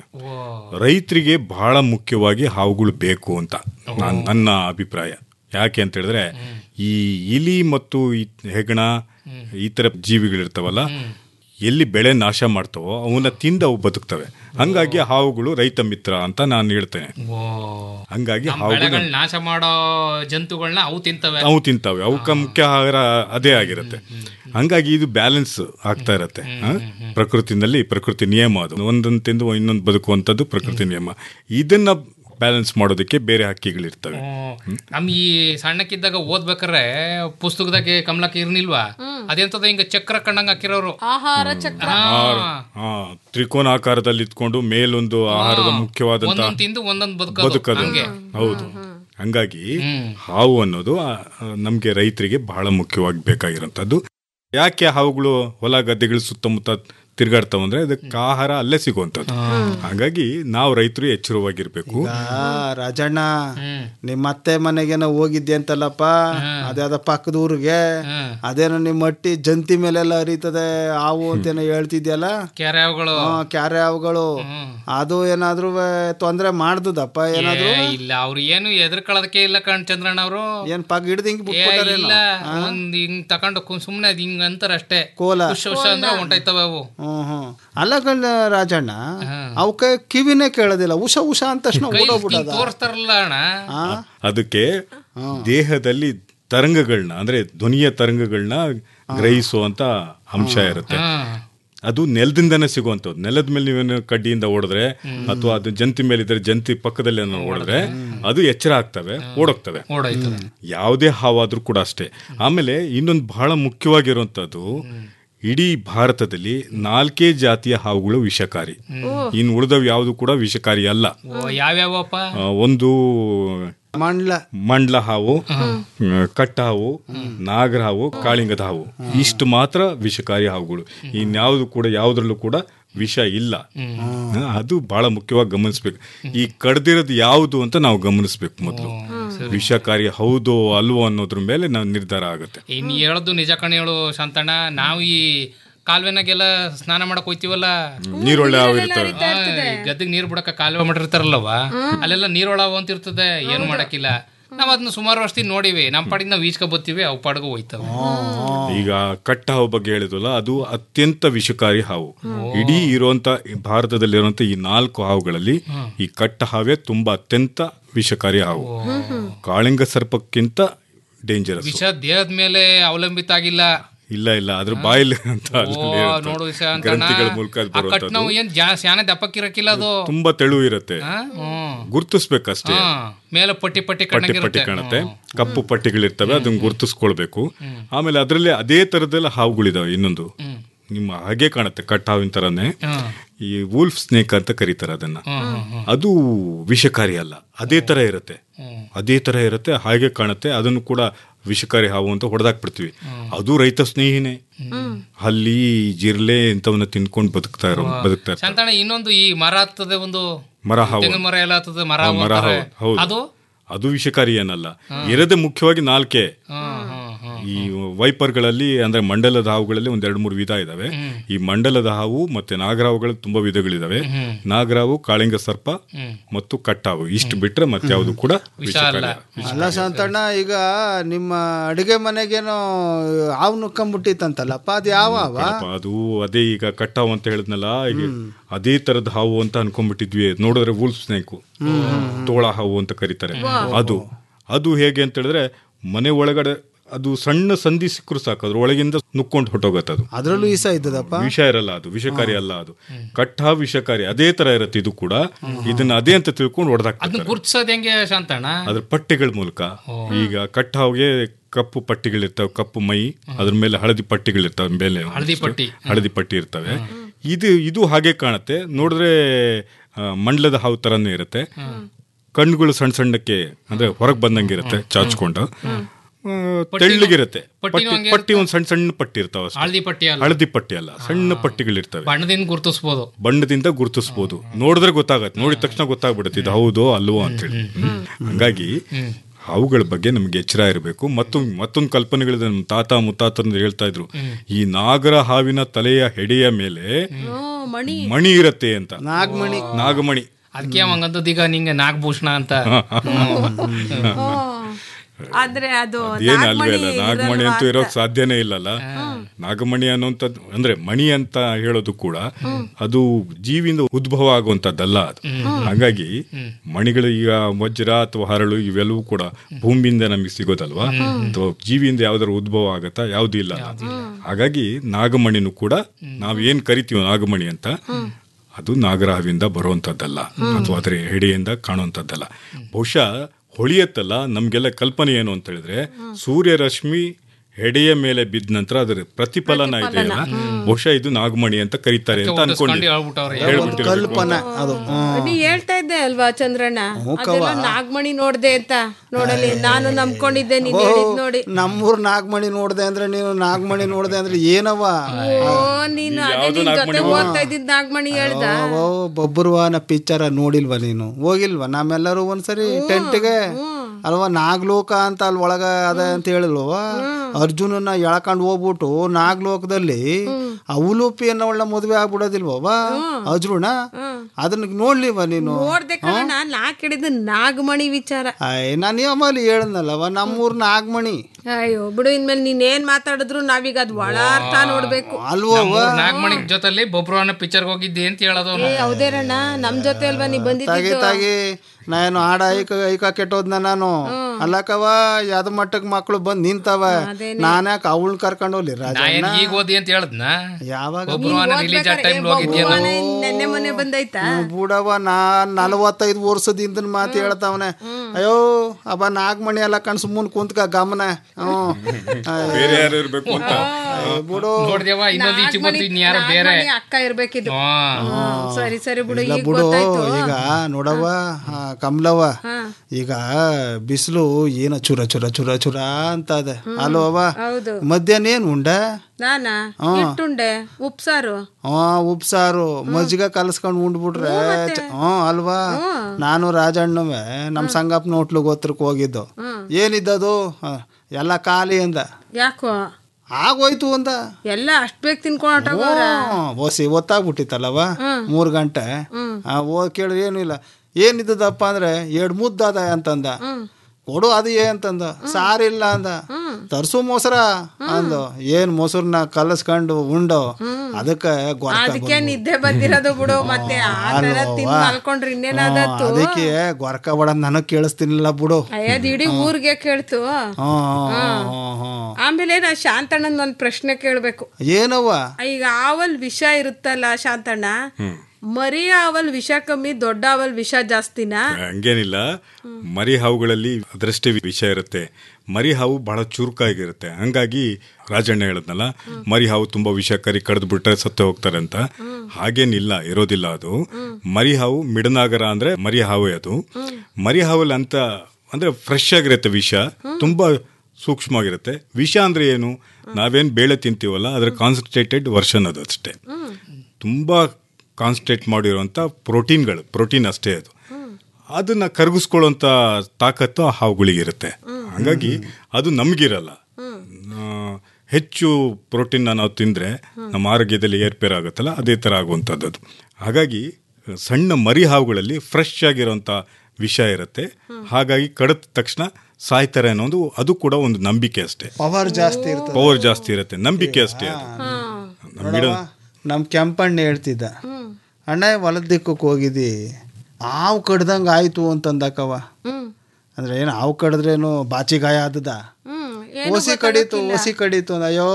I: ರೈತರಿಗೆ ಬಹಳ ಮುಖ್ಯವಾಗಿ ಹಾವುಗಳು ಬೇಕು ಅಂತ ನಾನ್- ನನ್ನ ಅಭಿಪ್ರಾಯ ಯಾಕೆ ಅಂತ ಹೇಳಿದ್ರೆ ಈ ಇಲಿ ಮತ್ತು ಈ ಹೆಗಣ ಈ ತರ ಜೀವಿಗಳಿರ್ತಾವಲ್ಲ ಎಲ್ಲಿ ಬೆಳೆ ನಾಶ ಮಾಡ್ತಾವೋ ಅವನ್ನ ತಿಂದು ಅವು ಬದುಕ್ತವೆ ಹಂಗಾಗಿ ಹಾವುಗಳು ರೈತ ಮಿತ್ರ ಅಂತ ನಾನು ಹೇಳ್ತೇನೆ ಹಂಗಾಗಿ ಹಾವುಗಳು
H: ಬೆಳೆಗಳನ್ನ ನಾಶ ಮಾಡೋ ಜಂತುಗಳನ್ನ ಅವು ತಿಂತವೆ
I: ಅವು ತಿಂತಾವೆ ಅವಕ್ಕೆ ಮುಖ್ಯ ಆಹಾರ ಅದೇ ಆಗಿರುತ್ತೆ ಹಂಗಾಗಿ ಇದು ಬ್ಯಾಲೆನ್ಸ್ ಆಗ್ತಾ ಇರತ್ತೆ ಹ? ಪ್ರಕೃತಿನಲ್ಲಿ ಪ್ರಕೃತಿ ನಿಯಮ ಅದು ಒಂದೊಂದು ತಿಂದು ಇನ್ನೊಂದು ಬದುಕುವಂಥದ್ದು ಪ್ರಕೃತಿ ನಿಯಮ ಇದನ್ನ ಬ್ಯಾಲೆನ್ಸ್ ಮಾಡೋದಕ್ಕೆ ಬೇರೆ ಹಕ್ಕಿಗಳಿರ್ತವೆ
H: ನಮ್ ಈ ಸಣ್ಣಕ್ಕಿದ್ದಾಗ ಓದ್ಬೇಕಾರೆ ಪುಸ್ತಕದಾಗೆ ಕಮಲಕ್ಕೆ ಇರ್ನಿಲ್ವಾ ಅದೆಂತದ ಹಿಂಗ ಚಕ್ರ ಕಣ್ಣಂಗ್ ಹಾಕಿರೋರು
J: ಆಹಾರ ಚಕ್ರ
I: ಹಾ ತ್ರಿಕೋನ ಆಕಾರದಲ್ಲಿ ಇಟ್ಕೊಂಡು ಮೇಲೊಂದು ಆಹಾರದ ಮುಖ್ಯವಾದಂತ
H: ಒಂದೊಂದ್ ತಿಂದು ಒಂದೊಂದ್ ಬದುಕೋದು
I: ಬದುಕದು
H: ಹಂಗೆ
I: ಹೌದು ಹಂಗಾಗಿ ಹಾವು ಅನ್ನೋದು ಆ, ನಮ್ಗೆ ರೈತರಿಗೆ ಬಹಳ ಮುಖ್ಯವಾಗಿ ಬೇಕಾಗಿರೋಂಥದ್ದು ಯಾಕೆ ಹಾವುಗಳು ಹೊಲ ಗದ್ದೆಗಳ ಸುತ್ತಮುತ್ತ ತಿರ್ಗಾಡ್ತಾವ ಅಂದ್ರೆ ಅದಕ್ಕೆ ಆಹಾರ ಅಲ್ಲೇ ಸಿಗುವಂಥದ್ದು ಹಾಗಾಗಿ ನಾವು ರೈತರು ಎಚ್ಚರವಾಗಿರ್ಬೇಕು
G: ಆ, ರಾಜಣ್ಣ ನಿಮ್ಮ ಅತ್ತೆ ಮನೆಗೇನೋ ಹೋಗಿದ್ದೆ ಅಂತಲ್ಲಪ್ಪ ಅದ್ಯಾವ್ದೋ ಪಕ್ಕದ ಊರಿಗೆ ಅದೇನೋ ನಿಮ್ಮ ಅಟ್ಟಿ ಜಂತಿ ಮೇಲೆಲ್ಲ ಹರಿತದೆ ಹಾವು ಅಂತೇನೋ ಹೇಳ್ತಿದ್ಯಲ್ಲ
H: ಕೆರೆ ಅವುಗಳು
G: ಹಾ, ಕ್ಯಾರೆ ಹಾವುಗಳು ಅದು ಏನಾದ್ರೂ ತೊಂದ್ರೆ ಮಾಡ್ದದಪ್ಪ ಏನಾದ್ರು
H: ಏ, ಇಲ್ಲ ಅವ್ರು ಏನು ಎದ್ರಕೊಳ್ಳೋದಕ್ಕೆ ಇಲ್ಲ ಕಣ್ ಚಂದ್ರಣ್ಣ ಅವರು
G: ಏನ್ ಪಗ್ ಹಿಡ್ದು ಹಿಂಗ್
H: ಏ,
G: ಬಿಟ್ಬಿಟ್ಟಾರೇನೋ?
H: ಇಲ್ಲ ಒಂದ್ ಹಿಂಗ್ ತಕೊಂಡು ಕು- ಸುಮ್ನೆ ಅದ್ ಹಿಂಗ್ ಅಂತಾರ ಅಷ್ಟೇ
G: ಕೋಲ
H: ಖುಷ್ ಖುಷ್ ಅಂದ್ರೆ ಹೊಂಟೈತವೆ ಅವು
G: ಹ್ಮ್ ಹ್ಮ್ ಅಲ್ಲ ಕಣ್ ರಾಜಣ್ಣ ಅವಕ್ಕೆ ಕಿವಿನೇ ಕೇಳೋದಿಲ್ಲ ಉಷ ಉಷ ಅಂತ ತಕ್ಷಣ
H: ಕೈ
G: ಓಡೋಗ್ಬಿಟ್ಟದ
H: ತೋರಿಸ್ತಾರಲ್ಲ ಅಣ್ಣ
I: ಅದಕ್ಕೆ ದೇಹದಲ್ಲಿ ತರಂಗಗಳನ್ನ ಅಂದ್ರೆ ಧ್ವನಿಯ ತರಂಗಗಳನ್ನ ಗ್ರಹಿಸುವಂತ ಅಂಶ ಇರುತ್ತೆ ಅದು ನೆಲದಿಂದನೇ ಸಿಗುವಂಥದ್ದು ನೆಲದ ಮೇಲೆ ನೀವೇನು ಕಡ್ಡಿಯಿಂದ ಓಡಿದ್ರೆ ಅಥವಾ ಅದು ಜಂತಿ ಮೇಲೆ ಇದ್ರೆ ಜಂತಿ ಪಕ್ಕದಲ್ಲಿ ಏನೋ ಓಡಿದ್ರೆ ಅದು ಎಚ್ಚರ ಆಗ್ತವೆ ಓಡೋಗ್ತವೆ
H: ಓಡೋಯ್ತು
I: ಯಾವುದೇ ಹಾವಾದ್ರೂ ಕೂಡ ಅಷ್ಟೇ ಆಮೇಲೆ ಇನ್ನೊಂದು ಬಹಳ ಮುಖ್ಯವಾಗಿರುವಂಥದ್ದು ಇಡೀ ಭಾರತದಲ್ಲಿ ನಾಲ್ಕೇ ಜಾತಿಯ ಹಾವುಗಳು ವಿಷಕಾರಿ ಇನ್ನು ಉಳಿದವು ಯಾವುದು ಕೂಡ ವಿಷಕಾರಿ ಅಲ್ಲ
H: ಓ ಯಾವ್ಯಾವಪ್ಪ
I: ಆ, ಒಂದು
G: ಮಂಡ್ಲ
I: ಮಂಡ್ಲ ಹಾವು ಕಟ್ಟ ಹಾವು ನಾಗರ ಹಾವು ಕಾಳಿಂಗದ ಹಾವು ಇಷ್ಟು ಮಾತ್ರ ವಿಷಕಾರಿ ಹಾವುಗಳು ಇನ್ಯಾವುದು ಕೂಡ ಯಾವುದ್ರಲ್ಲೂ ಕೂಡ ವಿಷ ಇಲ್ಲ ಹ, ಅದು ಬಹಳ ಮುಖ್ಯವಾಗಿ ಗಮನಿಸ್ಬೇಕು ಈ ಕಡ್ದಿರೋದು ಯಾವುದು ಅಂತ ನಾವು ಗಮನಿಸ್ಬೇಕು ಮೊದಲು ವಿಷಕಾರಿ ಹೌದೋ ಅಲ್ವೋ ಅನ್ನೋದ್ರ ಮೇಲೆ ನಾವು ನಿರ್ಧಾರ ಆಗುತ್ತೆ
H: ಈ ನೀ ಹೇಳೋದು ನಿಜ ಕಣ ಹೇಳು ಶಾಂತಣ್ಣ ನಾವು ಈ ಕಾಲುವೆನಾಗೆಲ್ಲ ಸ್ನಾನ ಮಾಡಕ್ ಹೋಯ್ತಿವಲ್ಲ
I: ನೀರೊಳ್ಳೆ ಹಾವು ಇರ್ತವೆ
H: ಗದ್ದೆಗೆ ನೀರ್ ಬಿಡಕ ಕಾಲುವೆ ಮಾಡಿರ್ತಾರಲ್ಲವ ಅಲ್ಲೆಲ್ಲ ನೀರೊಳವ ಅಂತ ಇರ್ತದೆ ಏನು ಮಾಡಕ್ಕಿಲ್ಲ ನಾವ್ ಅದನ್ನ ಸುಮಾರು ವರ್ಷದಿಂದ ನೋಡಿವಿ ನಮ್ಮ ಪಾಡಿಗೆ ನಾವು ಈಚ್ಕೊ ಬತ್ತೀವಿ ಅವು ಪಾಡಿಗೆ ಹೋಯ್ತವೆ
I: ಈಗ ಕಟ್ಟ ಹಾವು ಬಗ್ಗೆ ಹೇಳಿದ್ವಲ್ಲ ಅದು ಅತ್ಯಂತ ವಿಷಕಾರಿ ಹಾವು ಇಡೀ ಇರುವಂತ ಭಾರತದಲ್ಲಿರುವಂತ ಈ ನಾಲ್ಕು ಹಾವುಗಳಲ್ಲಿ ಈ ಕಟ್ಟ ಹಾವೇ ತುಂಬಾ ಅತ್ಯಂತ ವಿಷಕಾರಿ ಹಾವು ಕಾಳಿಂಗ ಸರ್ಪಕ್ಕಿಂತ ಡೇಂಜರಸ್
H: ವಿಷ ದೇಹದ ಮೇಲೆ ಅವಲಂಬಿತ ಆಗಿಲ್ಲ
I: ಇಲ್ಲ ಇಲ್ಲ ಅದ್ರ ಬಾಯಲ್ಲಿ ಅಂತ
H: ಓ
I: ಅಲ್ಲಲ್ಲಿ ಇರುತ್ತೆ.
H: ನೋಡು ವಿಷ ಅಂತ
I: ಗ್ರಂಥಿಗಳ ಮೂಲಕ ಅದು
H: ಆ ಕಟ್
I: ಬರುವಂತದ್ದು
H: ನಾವು ಏನ್ ಜಾ ಸ್ಯಾನೆ ದಪ್ಪಕ್ಕಿರಕ್ಕಿಲ್ಲ ಅದು
I: ತುಂಬಾ ತೆಳು ಇರುತ್ತೆ
H: ಆ? ಹ್ಮ್.
I: ಗುರ್ತಿಸ್ಬೇಕಷ್ಟೇ
H: ಹಾ. ಮೇಲೆ ಪಟ್ಟಿ ಪಟ್ಟಿ
I: ಪಟ್ಟಿ ಪಟ್ಟಿ ಕಾಣುತ್ತೆ ಕಪ್ಪು ಪಟ್ಟಿಗಳಿರ್ತವೆ ಅದನ್ನ ಗುರ್ತಿಸ್ಕೊಳ್ಬೇಕು ಆಮೇಲೆ ಅದರಲ್ಲಿ ಅದೇ ತರದೆಲ್ಲ ಹಾವುಗಳಿದಾವೆ ಇನ್ನೊಂದು ನಿಮ್ಮ ಹಾಗೆ ಕಾಣುತ್ತೆ ಕಟ್ ಹಾವಿನ ತರನೇ ಈ ವೂಲ್ಫ್ ಸ್ನೇಕ್ ಅಂತ ಕರೀತಾರೆ ಅದನ್ನ ಅದು ವಿಷಕಾರಿ ಅಲ್ಲ ಅದೇ ತರ ಇರುತ್ತೆ ಅದೇ ತರ ಇರುತ್ತೆ ಹಾಗೆ ಕಾಣುತ್ತೆ ಅದನ್ನು ಕೂಡ ವಿಷಕಾರಿ ಹಾವು ಅಂತ ಹೊಡೆದಾಕ್ಬಿಡ್ತೀವಿ ಅದು ರೈತ ಸ್ನೇಹಿನೇ ಹಲ್ಲಿ ಜಿರ್ಲೆ ಇಂಥವನ್ನ ತಿನ್ಕೊಂಡು ಬದುಕ್ತಾ ಇರೋ ಬದುಕ್ತಾ ಇರ್ತಾರೆ
H: ಶಾಂತಣ್ಣ ಇನ್ನೊಂದು ಈ ಮರ ಹತ್ತದೆ ಒಂದು
I: ಮರ ಹಾವು
H: ತೆಂಗಿನ ಮರ ಎಲ್ಲ ಹತ್ತದೆ ಮರ
I: ಆ,
H: ಹಾವು
I: ಮರ
H: ಅಂತಾರೆ.
I: ಹಾವು ಹೌದು
H: ಅದು
I: ಅದು ವಿಷಕಾರಿ ಏನಲ್ಲ ಇರದೆ ಮುಖ್ಯವಾಗಿ ನಾಲ್ಕೆ ಈ ವೈಪರ್ಗಳಲ್ಲಿ ಅಂದ್ರೆ ಮಂಡಲದ ಹಾವುಗಳಲ್ಲಿ ಒಂದ್ ಎರಡು ಮೂರು ವಿಧ ಇದಾವೆ ಈ ಮಂಡಲದ ಹಾವು ಮತ್ತೆ ನಾಗರಾವುಗಳಲ್ಲಿ ತುಂಬಾ ವಿಧಗಳಿದಾವೆ ನಾಗರಾವು ಕಾಳಿಂಗ ಸರ್ಪ ಮತ್ತು ಕಟ್ಟಾವು ಇಷ್ಟು ಬಿಟ್ರೆ ಮತ್ತೆ ಯಾವುದು ಕೂಡ ವಿಷಕಾರಿ
G: ಅಲ್ಲ ಶಾಂತಣ್ಣ ಈಗ ನಿಮ್ಮ ಅಡಿಗೆ ಮನೆಗೇನೋ ಹಾವು ನುಕ್ಕಂಬಿಟ್ಟಿತ್ತಂತಲ್ಲಪ್ಪ ಅದು ಯಾವ ಹಾವ
I: ಕಣಪ್ಪ, ಅದು ಅದೇ ಈಗ ಕಟ್ಟಾವು ಅಂತ ಹೇಳಿದ್ನಲ್ಲ ಈಗ ಅದೇ ತರದ ಹಾವು ಅಂತ ಅನ್ಕೊಂಡ್ಬಿಟ್ಟಿದ್ವಿ ನೋಡಿದ್ರೆ ವೂಲ್ಫ್ ಸ್ನೇಕು ತೋಳ ಹಾವು ಅಂತ ಕರೀತಾರೆ ಅದು ಅದು ಹೇಗೆ ಅಂತ ಹೇಳಿದ್ರೆ ಮನೆ ಒಳಗಡೆ ಅದು ಸಣ್ಣ ಸಂಧಿ ಸಿಕ್ಕರು ಸಾಕು ಅದ್ರ ಒಳಗಿಂದ ನುಕ್ಕೊಂಡು ಹೊಟ್ಟೋಗತ್ತೆ ಅದು
G: ಅದ್ರಲ್ಲೂ ಈಸ ಇದ್ದದಪ್ಪ
I: ವಿಷ ಇರಲ್ಲ ಅದು ವಿಷಕಾರಿ ಅಲ್ಲ ಅದು ಕಟ್ಟ ವಿಷಕಾರಿ ಅದೇ ತರ ಇರುತ್ತೆ ಇದು ಕೂಡ ಇದನ್ನ ಅದೇ ಅಂತ ತಿಳ್ಕೊಂಡು
H: ಅದನ್ನ
I: ಹೊಡೆದಾಕ್ತಾರೆ
H: ಗುರ್ತಿಸೋದ್ ಹೆಂಗೆ ಶಾಂತಣ್ಣ
I: ಅದ್ರ ಪಟ್ಟಿಗಳ ಮೂಲಕ ಈಗ ಕಟ್ಟ ಹಾವಿಗೆ ಕಪ್ಪು ಪಟ್ಟಿಗಳಿರ್ತವೆ ಕಪ್ಪು ಮೈ ಅದ್ರ ಮೇಲೆ ಹಳದಿ ಪಟ್ಟಿಗಳಿರ್ತವೆ ಮೇಲೆ
H: ಹಳದಿ ಪಟ್ಟಿ.
I: ಹಳದಿ ಪಟ್ಟಿ ಇರ್ತವೆ ಇದು ಇದು ಹಾಗೆ ಕಾಣುತ್ತೆ ನೋಡಿದ್ರೆ ಆ, ಮಂಡಲದ ಹಾವು ತರನೇ ಇರುತ್ತೆ ಕಣ್ಣುಗಳು ಸಣ್ಣ ಸಣ್ಣಕ್ಕೆ ಅಂದ್ರೆ ಹೊರಗೆ ಬಂದಂಗೆ ಇರುತ್ತೆ ಚಾಚ್ಕೊಂಡು ಆ, ತೆಳ್ಳಗಿರುತ್ತೆ
H: ಪಟ್ಟಿನೂ
I: ಪಟ್ಟಿ
H: ಹಂಗೆ
I: ಪಟ್ಟಿ ಒಂದು ಸಣ್ಣ ಸಣ್ಣ ಪಟ್ಟಿ ಇರ್ತಾವ
H: ಹಳದಿ ಪಟ್ಟಿ ಅಲ್ಲ
I: ಹಳದಿ ಪಟ್ಟಿ ಅಲ್ಲ ಸಣ್ಣ ಪಟ್ಟಿಗಳಿರ್ತವೆ
H: ಬಣ್ಣದಿಂದ ಗುರ್ತಿಸ್ಬೋದು
I: ಬಣ್ಣದಿಂದ ಗುರುತಿಸ್ಬೋದು ನೋಡಿದ್ರೆ ಗೊತ್ತಾಗತ್ತೆ ನೋಡಿದ ತಕ್ಷಣ ಗೊತ್ತಾಗ್ಬಿಡುತ್ತೆ ಇದು ಹೌದೋ ಅಲ್ವೋ ಅಂತೇಳಿ ಹಂಗಾಗಿ ಹಾವುಗಳ ಬಗ್ಗೆ ನಮ್ಗೆ ಎಚ್ಚರ ಇರಬೇಕು ಮತ್ತು ಮತ್ತೊಂದು ಕಲ್ಪನೆಗಳಿದೆ ನಮ್ಮ ತಾತ ಮುತ್ತಾತಂದ್ರೆ ಹೇಳ್ತಾ ಇದ್ರು ಈ ನಾಗರ ಹಾವಿನ ತಲೆಯ ಹೆಡೆಯ ಮೇಲೆ
J: ಮಣಿ
I: ಮಣಿ ಇರತ್ತೆ ಅಂತ
G: ನಾಗಮಣಿ
I: ನಾಗಮಣಿ
H: ಅದಕ್ಕೆ ಅವಂಗಂತದ್ದು ಈಗ ನಿಂಗೆ ನಾಗಭೂಷಣ ಅಂತ
J: ಆದ್ರೆ ಅದು
I: ಏನ್ ಅಲ್ವೇ
J: ನಾಗ್ಮಣಿ
I: ಅಲ್ಲ ನಾಗಮಣಿ
J: ಇರಲ್ವಾ
I: ಅಂತೂ
J: ಅಂತ.
I: ಇರೋಕ್ ಸಾಧ್ಯನೇ ಇಲ್ಲಲ್ಲ ನಾಗಮಣಿ ಅನ್ನೋಂಥದ್ದು ಅಂದ್ರೆ ಮಣಿ ಅಂತ ಹೇಳೋದು ಕೂಡ ಅದು ಜೀವಿಯಿಂದ ಉದ್ಭವ ಆಗುವಂತದ್ದಲ್ಲ ಅದು ಹಾಗಾಗಿ ಮಣಿಗಳು ಈಗ ವಜ್ರ ಅಥವಾ ಹರಳು ಇವೆಲ್ಲವೂ ಕೂಡ ಭೂಮಿಯಿಂದ ನಮಗೆ ಸಿಗೋದಲ್ವಾ ಅಥವಾ ಜೀವಿಯಿಂದ ಯಾವ್ದಾದ್ರು ಉದ್ಭವ ಆಗತ್ತಾ ಯಾವ್ದು ಇಲ್ಲ ಹಾಗಾಗಿ ನಾಗಮಣಿನೂ ಕೂಡ ನಾವ್ ಏನ್ ಕರಿತೀವಿ ನಾಗಮಣಿ ಅಂತ ಅದು ನಾಗರಹಾವಿಂದ ಬರುವಂತದ್ದಲ್ಲ ಅಥವಾ ಅದರ ಹೆಡೆಯಿಂದ ಕಾಣುವಂತದ್ದಲ್ಲ ಬಹುಶಃ ಹೊಳಿಯತ್ತಲ್ಲ ನಮ್ಗೆಲ್ಲ ಕಲ್ಪನೆ ಏನು ಅಂತ ಹೇಳಿದ್ರೆ ಸೂರ್ಯ ರಶ್ಮಿ ಹೆಡೆಯ ಮೇಲೆ ಬಿದ್ದ ನಂತರ ಅದರ ಪ್ರತಿಫಲನ ಇದೆಯಲ್ಲ ಬಹುಶಃ ಇದು ನಾಗಮಣಿ ಅಂತ ಕರೀತಾರೆ ಅಂತ ಅನ್ಕೊಂಡೆ
H: ಹೊಂದಿಸ್ಕೊಂಡು ಹೇಳ್ಬಿಟ್ಟವ್ರೆ.
I: ಹೇಳ್ಬಿಟ್ಟಿರ್ಬೇಕು.
G: ಕಲ್ಪನೆ ಅದು ಹ್ಮ್.
J: ನೀ ಹೇಳ್ತಾ ಇದ್ದೆ ಅಲ್ವಾ ಚಂದ್ರಣ್ಣ ಅದೆಲ್ಲ ನಾಗಮಣಿ ನೋಡ್ದೆ ಅಂತ ನೋಡಲಿ ನಾನು ನಂಬ್ಕೊಂಡಿದ್ದೆ ನೀನ್ ಹೇಳಿದ್ ನೋಡಿ
G: ನಮ್ಮೂರ್ ನಾಗಮಣಿ ನೋಡ್ದೆ ಅಂದ್ರೆ ನೀನು ನಾಗಮಣಿ ನೋಡ್ದೆ ಅಂದ್ರೆ ಏನವ
J: ಓ ನೀನು ಅದೇ ನಿನ್ ಜೊತೆ ಓದ್ತಾ ಇದ್ದಿದ್ ನಾಗಮಣಿ ಹೇಳ್ದ
G: ಓ ಬೊಬ್ಬರ್ವಾನ ಪಿಕ್ಚರ ನೋಡಿಲ್ವಾ ನೀನು ಹೋಗಿಲ್ವಾ ನಮ್ಮೆಲ್ಲರೂ ಒಂದ್ಸರಿ ಟೆಂಟ್ಗೆ ಅಲ್ವಾ ನಾಗ್ಲೋಕ ಅಂತ ಅಲ್ಲಿ ಒಳಗ ಅದ ಅಂತ ಹೇಳಿಲ್ವ ಅರ್ಜುನನ್ನ ಎಳ್ಕೊಂಡು ಹೋಗ್ಬಿಟ್ಟು ನಾಗ್ಲೋಕದಲ್ಲಿ ಅವಲೂಪಿ ಅನ್ನೋಳ್ನ ಮದುವೆ ಆಗ್ಬಿಡೋದಿಲ್ವವ ಅರ್ಜುನ ಅದನ್ನ ನೋಡ್ಲಿವ ನೀನು
J: ನೋಡ್ದೆ ಕಣ ನಾ ಕೇಳಿದ್ದು ನಾಗಮಣಿ ವಿಚಾರ
G: ಅಯ್ಯ ನಾನು ಯಾವಲ್ಲಿ ಹೇಳದ್ನಲ್ಲವ ನಮ್ಮೂರ್ ನಾಗಮಣಿ
J: ಅಯ್ಯೋ ಬಿಡು ಇನ್ಮೇಲೆ ನೀನ್ ಏನ್ ಮಾತಾಡಿದ್ರು ನಾವೀಗ ಅದ್ ಒಳ ಅರ್ಥ ನೋಡ್ಬೇಕು
G: ಅಲ್ವವ
H: ನಾಗಮಣಿ ಜೊತೆಲಿ ಬೊಬ್ರವನ್ನ ಪಿಕ್ಚರ್ಗೆ ಹೋಗಿದ್ದೆ ಅಂತ ಹೇಳೋದು ಅವ್ನು.
J: ಏ ಹೌದೇರಣ್ಣ ನಮ್ ಜೊತೆ ಅಲ್ವಾ ನೀ
G: ತಾಗಿ
J: ಬಂದಿದ್ದು
G: ತಾಗಿ ನಾನು ಆಡ ಐಕ ಐಕ ಕೆಟ್ಟೋದ್ನ ನಾನು ಅಲ್ಲಕವ ಯಾವ್ದು ಮಟ್ಟಕ್ ಮಕ್ಳು ಬಂದ್ ನಿಂತವ ನಾನ್ಯಾಕ ಅವಳನ್ನ ಕರ್ಕೊಂಡು ಹೋಗ್ಲಿ
H: ನಾ ಏನ್
G: ರಾಜಣ್ಣ
H: ಈಗ ಓದಿ ಅಂತ ಹೇಳದ್ನ
G: ಯಾವಾಗ
H: ಒಬ್ರು ರಿಲೀಸ್ ಆ ಟೈಮ್ ಹೋಗಿದ್ಯಲ್ಲ
J: ನೆನ್ನೆ ಮೊನ್ನೆ ಬಂದೈತಾ
G: ಬುಡವ ನಾನ್ ನಲವತ್ತೈದು ವರ್ಷದಿಂದ ಮಾತು ಹೇಳ್ತಾವನೆ ಅಯ್ಯೋ ಅಬ್ಬ ನಾಗಮಣಿ ಎಲ್ಲ ಕಣ್ ಸುಮ್ಮನೆ ಕುಂತ್ಕ ಗಮನ ಹ್ಮ್
I: ಬೇರೆ ಯಾರು ಇರ್ಬೇಕು ಅಂತ
G: ಅಯ್ಯೋ, ಬಿಡು
H: ನೋಡ್ದೇವ ಇನ್ನೊಂದು ಈಚೆ ಬಂತು ಇನ್ ಯಾರೋ ಬೇರೆ
J: ನಾಗಮಣಿ ಅಕ್ಕ ಇರ್ಬೇಕಿದು
H: ಹಾ.
J: ಹ್ಮ್, ಸರಿ ಸರಿ ಬಿಡು
G: ಇಲ್ಲ
J: ಈಗ
G: ಬಿಡು
J: ಗೊತ್ತಾಯ್ತು
G: ಈಗ ನೋಡವ್ವ ಆ, ಕಮಲವ್ವ ಈಗ ಬಿಸಿಲು ಏನೋ ಚುರ ಚುರ ಚುರ ಚುರ ಅಂತ ಅದೆ ಅಲ್ವವ್ವ
J: ಹೌದು
G: ಮಧ್ಯಾಹ್ನ ಏನ್ ಉಂಡ
J: ನಾನಾ ಇಟ್ಟುಂಡೆ ಉಪ್ಸಾರು
G: ಹಾ ಉಪ್ಸಾರು ಮಜ್ಜಿಗೆ ಕಲಸ್ಕೊಂಡು ಉಂಡ್ಬಿಟ್ರೆ ಚ- ಹ್ಮ್ ಅಲ್ವಾ ನಾನು ರಾಜಣ್ಣವೆ ನಮ್ ಸಂಗಪ್ಪನ ಹೋಟ್ಲಿಗೆ ಹೋತ್ರಕ್ ಹೋಗಿದ್ದು ಏನಿದ್ದದು ಹ, ಎಲ್ಲ ಖಾಲಿ ಅಂದ
J: ಯಾಕೋ
G: ಆಗೋಯ್ತು ಅಂದ
J: ಎಲ್ಲ ಅಷ್ಟ್ ಬೇಗ ತಿನ್ಕೊಂಡ್ ಹೊರ್ಟೋಗವ್ರ?
G: ಹ್ಮ್, ಓಸಿ ಒತ್ತಾಗ್ಬಿಟ್ಟಿತ್ತಲ್ಲವ ಮೂರ್ ಗಂಟೆ ಆ, ಓ ಕೇಳಿದ್ರೆ ಏನು ಇಲ್ಲ ಏನಿದ್ದದಪ್ಪ ಅಂದ್ರೆ ಎರಡು ಮುದ್ದಾದ ಅಂತಂದ ಕೊಡು ಅದು ಏ ಅಂತಂದ ಸಾರಿಲ್ಲ ಅಂದ ತರ್ಸು ಮೊಸರ ಅಂದು ಏನ್ ಮೊಸರನ್ನ ಕಲಸ್ಕೊಂಡು ಉಂಡು ಅದಕ್ಕೆ ಗೊರ್ಕ
J: ಅದಕ್ಕೆ ನಿದ್ದೆ ಬಂದಿರೋದು ಬಿಡು ಮತ್ತೆ ಆ ತರ ತಿನ್ ಮಲ್ಕೊಂಡ್ರೆ ಇನ್ನೇನಾದತ್ತು
G: ಅದಕ್ಕೆ ಗೊರ್ಕ ಬಡ ನನಗ್ ಕೇಳಿಸ್ತಿರ್ಲಿಲ್ಲ ಬಿಡು
J: ಅಯ್ಯದ್ ಇಡೀ ಊರ್ಗೆ ಕೇಳ್ತು
G: ಹ್ಮ್ ಹ್ಮ್, ಹ್ಮ್, ಹ್ಮ್.
J: ಆಮೇಲೆ ನಾ ಶಾಂತಣ್ಣನ್ ಒಂದ್ ಪ್ರಶ್ನೆ ಕೇಳ್ಬೇಕು
G: ಏನವ್ವ
J: ಈಗ ಆವಲ್ ವಿಷ ಇರುತ್ತಲ್ಲ ಶಾಂತಣ್ಣ ಮರಿ ಆವಲ್ ವಿಷ ಕಮ್ಮಿ ದೊಡ್ಡ ಆವಲ್ ವಿಷ ಜಾಸ್ತಿನಾ
I: ಹಂಗೇನಿಲ್ಲ ಮರಿ ಹಾವುಗಳಲ್ಲಿ ಅದರಷ್ಟೇ ವಿಷ ಇರುತ್ತೆ ಮರಿ ಹಾವು ಬಹಳ ಚುರುಕಾಗಿರುತ್ತೆ ಹಂಗಾಗಿ ರಾಜಣ್ಣ ಹೇಳದ್ನಲ್ಲ ಮರಿ ಹಾವು ತುಂಬಾ ವಿಷಕಾರಿ ಕಡ್ದು ಬಿಟ್ರೆ ಸತ್ತು ಹೋಗ್ತಾರೆ ಅಂತ ಹಾಗೇನಿಲ್ಲ ಇರೋದಿಲ್ಲ ಅದು ಮರಿ ಹಾವು ಮಿಡನಾಗರ ಅಂದ್ರೆ ಮರಿ ಹಾವೇ ಅದು ಮರಿ ಹಾವಲ್ಲಿ ಅಂತ ಅಂದ್ರೆ ಫ್ರೆಶ್ ಆಗಿರುತ್ತೆ ವಿಷ ತುಂಬಾ ಸೂಕ್ಷ್ಮವಾಗಿರುತ್ತೆ ವಿಷ ಅಂದ್ರೆ ಏನು ನಾವೇನ್ ಬೇಳೆ ತಿಂತೀವಲ್ಲ ಅದ್ರ ಕಾನ್ಸಂಟ್ರೇಟೆಡ್ ವರ್ಷನ್ ಅದು ಅಷ್ಟೇ ತುಂಬಾ ಕಾನ್ಸಂಟ್ರೇಟ್ ಮಾಡಿರುವಂಥ ಪ್ರೋಟೀನ್ಗಳು ಪ್ರೋಟೀನ್ ಅಷ್ಟೇ ಅದು ಅದನ್ನ ಕರಗಿಸ್ಕೊಳ್ಳೋಂಥ ತಾಕತ್ತು ಆ ಹಾವುಗಳಿಗಿರುತ್ತೆ ಹಾಗಾಗಿ ಅದು ನಮಗಿರಲ್ಲ ಆ, ಹೆಚ್ಚು ಪ್ರೋಟೀನ್ ನಾವು ತಿಂದರೆ ನಮ್ಮ ಆರೋಗ್ಯದಲ್ಲಿ ಏರ್ಪೇರ್ ಆಗುತ್ತಲ್ಲ ಅದೇ ಥರ ಆಗುವಂಥದ್ದು ಅದು ಹಾಗಾಗಿ ಸಣ್ಣ ಮರಿ ಹಾವುಗಳಲ್ಲಿ ಫ್ರೆಶ್ ಆಗಿರೋಂಥ ವಿಷ ಇರುತ್ತೆ ಹಾಗಾಗಿ ಕಡಿದ ತಕ್ಷಣ ಸಾಯ್ತಾರೆ ಅನ್ನೋದು ಅದು ಕೂಡ ಒಂದು ನಂಬಿಕೆ ಅಷ್ಟೇ
G: ಪವರ್ ಜಾಸ್ತಿ ಇರ್ತದೆ
I: ಪವರ್ ಜಾಸ್ತಿ ಇರುತ್ತೆ ನಂಬಿಕೆ ಅಷ್ಟೇ ಅದು ನಮ್ಮ ಗಿಡ
G: ನಮ್ ಕೆಂಪಣ್ಣ ಹೇಳ್ತಿದ್ದ ಅಣ್ಣ ಹೊಲದ ದಿಕ್ಕಕ್ಕೆ ಹೋಗಿದ್ದಿ ಹಾವು ಕಡ್ದಂಗೆ ಆಯ್ತು ಅಂತಂದಕ್ಕವ ಅಂದ್ರೆ ಏನು ಹಾವು ಕಡಿದ್ರೇನು ಬಾಚಿ ಗಾಯ ಆದದ ಓಸಿ ಕಡೀತು ಓಸಿ ಕಡೀತು ಅಂದ ಅಯ್ಯೋ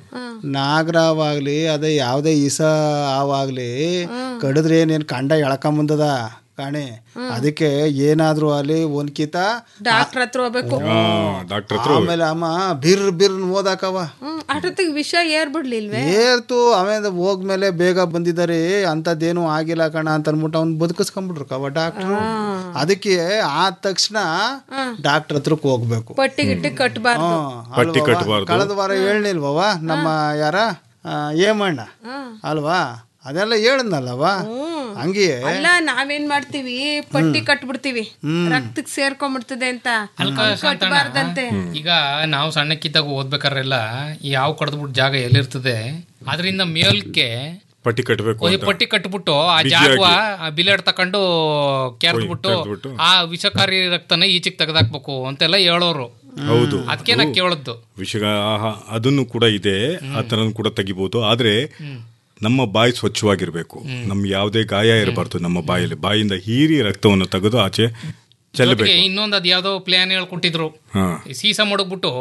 G: ನಾಗರಾವಾಗ್ಲಿ ಅದೇ ಯಾವುದೇ ಇಸ ಹಾವಾಗ್ಲಿ ಕಡಿದ್ರೆ ಏನೇನು ಕಂಡ ಎಳ್ಕೊಂಬಂದದ ಕಾಣೆ ಅದಕ್ಕೆ ಏನಾದ್ರೂ ಅಲ್ಲಿ ಒಂದ್ಕಿತ
J: ಡಾಕ್ಟರ್ ಹತ್ರ ಹೋಗ್ಬೇಕು
I: ಡಾಕ್ಟರ್ ಹತ್ರ
G: ಆಮೇಲೆ ಅಮ್ಮ ಬಿರ್ ಬಿರ್ ಓದಾಕವ
J: ಹ್ಮ್ ಅಷ್ಟೊತ್ತಿಗೆ ವಿಷ ಏರ್ ಬಿಡ್ಲಿಲ್ವೇ
G: ಏರ್ತು ಆಮೇಲೆ ಹೋಗ್ಮೇಲೆ ಬೇಗ ಬಂದಿದ್ದಾರೆ ಅಂಥದ್ದೇನು ಆಗಿಲ್ಲ ಕಣ ಅಂತ ಅನ್ಬಿಟ್ಟು ಅವ್ನು ಬದುಕಿಸ್ಕೊಂಡ್ಬಿಟ್ರು ಕವ ಡಾಕ್ಟ್ರು ಅದಕ್ಕೆ ಆದ ತಕ್ಷಣ ಡಾಕ್ಟರ್ ಹತ್ರಕ್ಕೆ ಹೋಗ್ಬೇಕು
J: ಪಟ್ಟಿ ಗಿಟ್ಟಿ ಕಟ್ಬಾರ್ದು
G: ಹ್ಮ್,
I: ಪಟ್ಟಿ
G: ಅಲ್ವವ್ವ?
I: ಕಟ್ಬಾರ್ದು.
G: ಕಳೆದ ವಾರ ಹೇಳ್ನಿಲ್ವವ ನಮ್ಮ ಯಾರ ಆ, ಏಮಣ್ಣ ಅಲ್ವಾ ಅದೆಲ್ಲ ಹೇಳದ್ನಲ್ಲವ ಹಂಗೆ
J: ಅಲ್ಲ ನಾವೇನ್ ಮಾಡ್ತೀವಿ ಪಟ್ಟಿ ಕಟ್ಬಿಡ್ತೀವಿ ರಕ್ತಕ್ ಸೇರ್ಕೊಂಡ್ಬಿಡ್ತದೆ ಅಂತ
H: ಅಲ್ಕ
J: ಹಂಗ್ ಕಟ್ಬಾರ್ದಂತೆ
H: ಈಗ ನಾವು ಸಣ್ಣಕ್ಕಿದ್ದಾಗ ಓದ್ಬೇಕಾರೆಲ್ಲ ಈ ಯಾವ ಕಡ್ದ್ಬಿಟ್ಟು ಜಾಗ ಎಲ್ಲಿರ್ತದೆ ಅದರಿಂದ ಮೇಲ್ಕೆ
I: ಪಟ್ಟಿ ಕಟ್ಟಬೇಕು
H: ಒಂದ್
I: ಅಂತ
H: ಪಟ್ಟಿ ಕಟ್ಬಿಟ್ಟು ಆ
I: ಬಿಗಿಯಾಗಿ.
H: ಜಾಗವ ಬಿಲೇಡ್ ತಕೊಂಡು ಕೆರೆದ್ಬಿಟ್ಟು
I: ಕೆರ್ದ್ಬಿಟ್ಟು.
H: ಆ ವಿಷಕಾರಿ ರಕ್ತನ ಈಚೆಗೆ ತೆಗೆದಾಕ್ಬೇಕು ಅಂತೆಲ್ಲ ಹೇಳೋರು
I: ಹೌದು
H: ಅದಕ್ಕೆ ನಾ ಕೇಳದ್ದು
I: ವಿಷ ಆಹಾ, ಅದನ್ನು ಕೂಡ ಇದೆ ಆ ಥರನೂ ಕೂಡ ತೆಗಿಬಹುದು ಆದ್ರೆ ನಮ್ಮ ಬಾಯಿ ಸ್ವಚ್ಛವಾಗಿರ್ಬೇಕು ನಮ್ ಯಾವುದೇ ಗಾಯ ಇರಬಾರ್ದು ನಮ್ಮ ಬಾಯಲ್ಲಿ ಬಾಯಿಂದ ಹೀರಿ ರಕ್ತವನ್ನು ತೆಗೆದು ಆಚೆ
H: ಜೊತೆಗೆ
I: ಚೆಲ್ಲಬೇಕು
H: ಇನ್ನೊಂದು ಅದ್ ಯಾವ್ದೋ ಪ್ಲಾನ್ ಹೇಳ್ಕೊಟ್ಟಿದ್ರು
I: ಹಾ
H: ಈ ಸೀಸ ಮಡಗ್ಬಿಟ್ಟು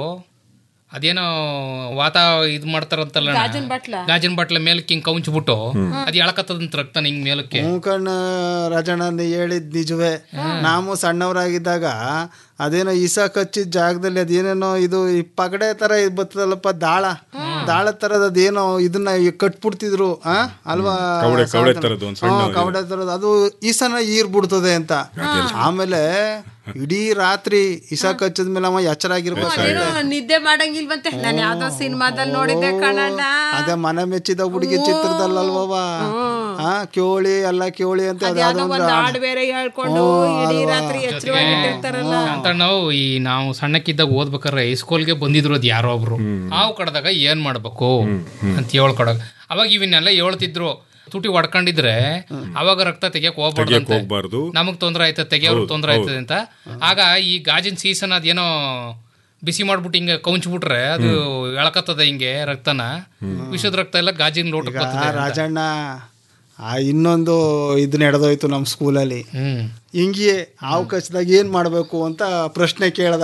H: ಅದೇನೋ ವಾತ ಇದ್ ಮಾಡ್ತಾರಂತಲ್ಲ ಅಣ್ಣ.
J: ಗಾಜಿನ ಬಾಟ್ಲ?
H: ಗಾಜಿನ ಬಾಟ್ಲ ಮೇಲಕ್ಕೆ ಹಿಂಗ್ ಕೌಂಚ್ಬಿಟ್ಟು ಅದ್ ಎಳಕತ್ತದಂತ ರಕ್ತ ಹಿಂಗ್ ಮೇಲಕ್ಕೆ
G: ಹ್ಞೂ ಕಣ್ಣ ರಾಜಣ್ಣ ಹೇಳಿದ್ ನಿಜವೇ ನಾವು ಸಣ್ಣವರಾಗಿದ್ದಾಗ ಅದೇನೋ ಇಸ ಕಚ್ಚಿದ ಜಾಗದಲ್ಲಿ ಅದೇನೇನೋ ಇದು ಈ ಪಗಡೆ ತರ ಇದ್ ಬರ್ತದಲ್ಲಪ್ಪ ದಾಳ ದಾಳ ತರದ ಅದೇನೋ ಇದನ್ನ ಈ ಕಟ್ಬಿಡ್ತಿದ್ರು ಆ ಅಲ್ವಾ
I: ಕವಡೆ- ಕವಡೆ
G: ಸಾಧನ?
I: ತರದ್ದು ಒಂದ್ ಸಣ್ಣ
G: ಹ್ಞೂ, ಕವಡೆ ತರದ್ದು ಅದು ಈಸನ ಈರ್ ಬಿಡ್ತದೆ ಅಂತ ಆಮೇಲೆ ಇಡೀ ರಾತ್ರಿ ಇಸ ಕಚ್ಚಿದ ಮೇಲೆ ಅವ ಎಚ್ಚರಾಗಿರ್ಬೇಕು
J: ಅದೇನೋ ನಿದ್ದೆ ಮಾಡಂಗಿಲ್ವಂತೆ ನಾನು ಯಾವ್ದೋ ಸಿನಿಮಾದಲ್ಲಿ ನೋಡಿದ್ದೆ ಕಣಣ್ಣ
G: ಅದೇ ಮನೆ ಮೆಚ್ಚಿದ ಹುಡುಗಿ ಚಿತ್ರದಲ್ಲಲ್ವವ ಆ ಕೇಳಿ ಎಲ್ಲ ಕೇಳಿ ಅಂತ ಅದ್ಯಾವ್ದೋ
J: ಯಾವ್ದೋ
G: ಒಂದು
J: ಒಂದ್
G: ಹಾಡು.
J: ಹಾಡು ಬೇರೆ ಹೇಳ್ಕೊಂಡು ಇಡೀ ರಾತ್ರಿ ಎಚ್ಚರವಾಗಿಟ್ಟಿರ್ತಾರಲ್ಲ
H: ಅಂತ ನಾವು ಈ ನಾವು ಸಣ್ಣಕ್ಕಿದ್ದಾಗ ಓದ್ಬೇಕಾದ್ರೆ ಹೈಸ್ಕೂಲ್ಗೆ ಬಂದಿದ್ರು ಅದ್ ಯಾರೋ ಒಬ್ರು ಹಾವು ಕಡ್ದಾಗ ಏನ್ ಮಾಡ್ಬೇಕು ಅಂತ ಹೇಳ್ಕೊಡಕ್ ಅವಾಗ ಇವನ್ನೆಲ್ಲ ಹೇಳ್ತಿದ್ರು ತುಟಿ ಹೊಡ್ಕೊಂಡಿದ್ರೆ ಅವಾಗ ರಕ್ತ ತೆಗಿಯಕ್
I: ತೆಗಿಯಕ್
H: ಹೋಗ್ಬಾರ್ದು
I: ಹೋಗ್ಬಾರ್ದು
H: ನಮಗ್ ತೊಂದ್ರೆ ಆಯ್ತದೆ ತೆಗಿಯೋರ್ಗ್ ತೊಂದ್ರೆ ಆಯ್ತದೆ ಅಂತ ಆಗ ಈ ಗಾಜಿನ ಸೀಸನ್ ಅದೇನೋ ಬಿಸಿ ಮಾಡ್ಬಿಟ್ಟು ಹಿಂಗೆ ಕೌಂಚ್ಬಿಟ್ರೆ ಅದು ಎಳಕತ್ತದ ಹಿಂಗೆ ರಕ್ತನ ವಿಷದ ರಕ್ತ ಎಲ್ಲ ಗಾಜಿನ ಲೋಟಕ್ಕೆ
G: ಆ
H: ಬರ್ತದೆ ಅಂತ.
G: ರಾಜಣ್ಣ ಆ ಇನ್ನೊಂದು ಇದು ನಡೆದೋಯ್ತು ನಮ್ಮ ಸ್ಕೂಲಲ್ಲಿ
H: ಹ್ಮ್
G: ಹಿಂಗಿಯೇ ಹಾವು ಕಚ್ಚಿದಾಗ ಏನು ಮಾಡಬೇಕು ಅಂತ ಪ್ರಶ್ನೆ ಕೇಳ್ದ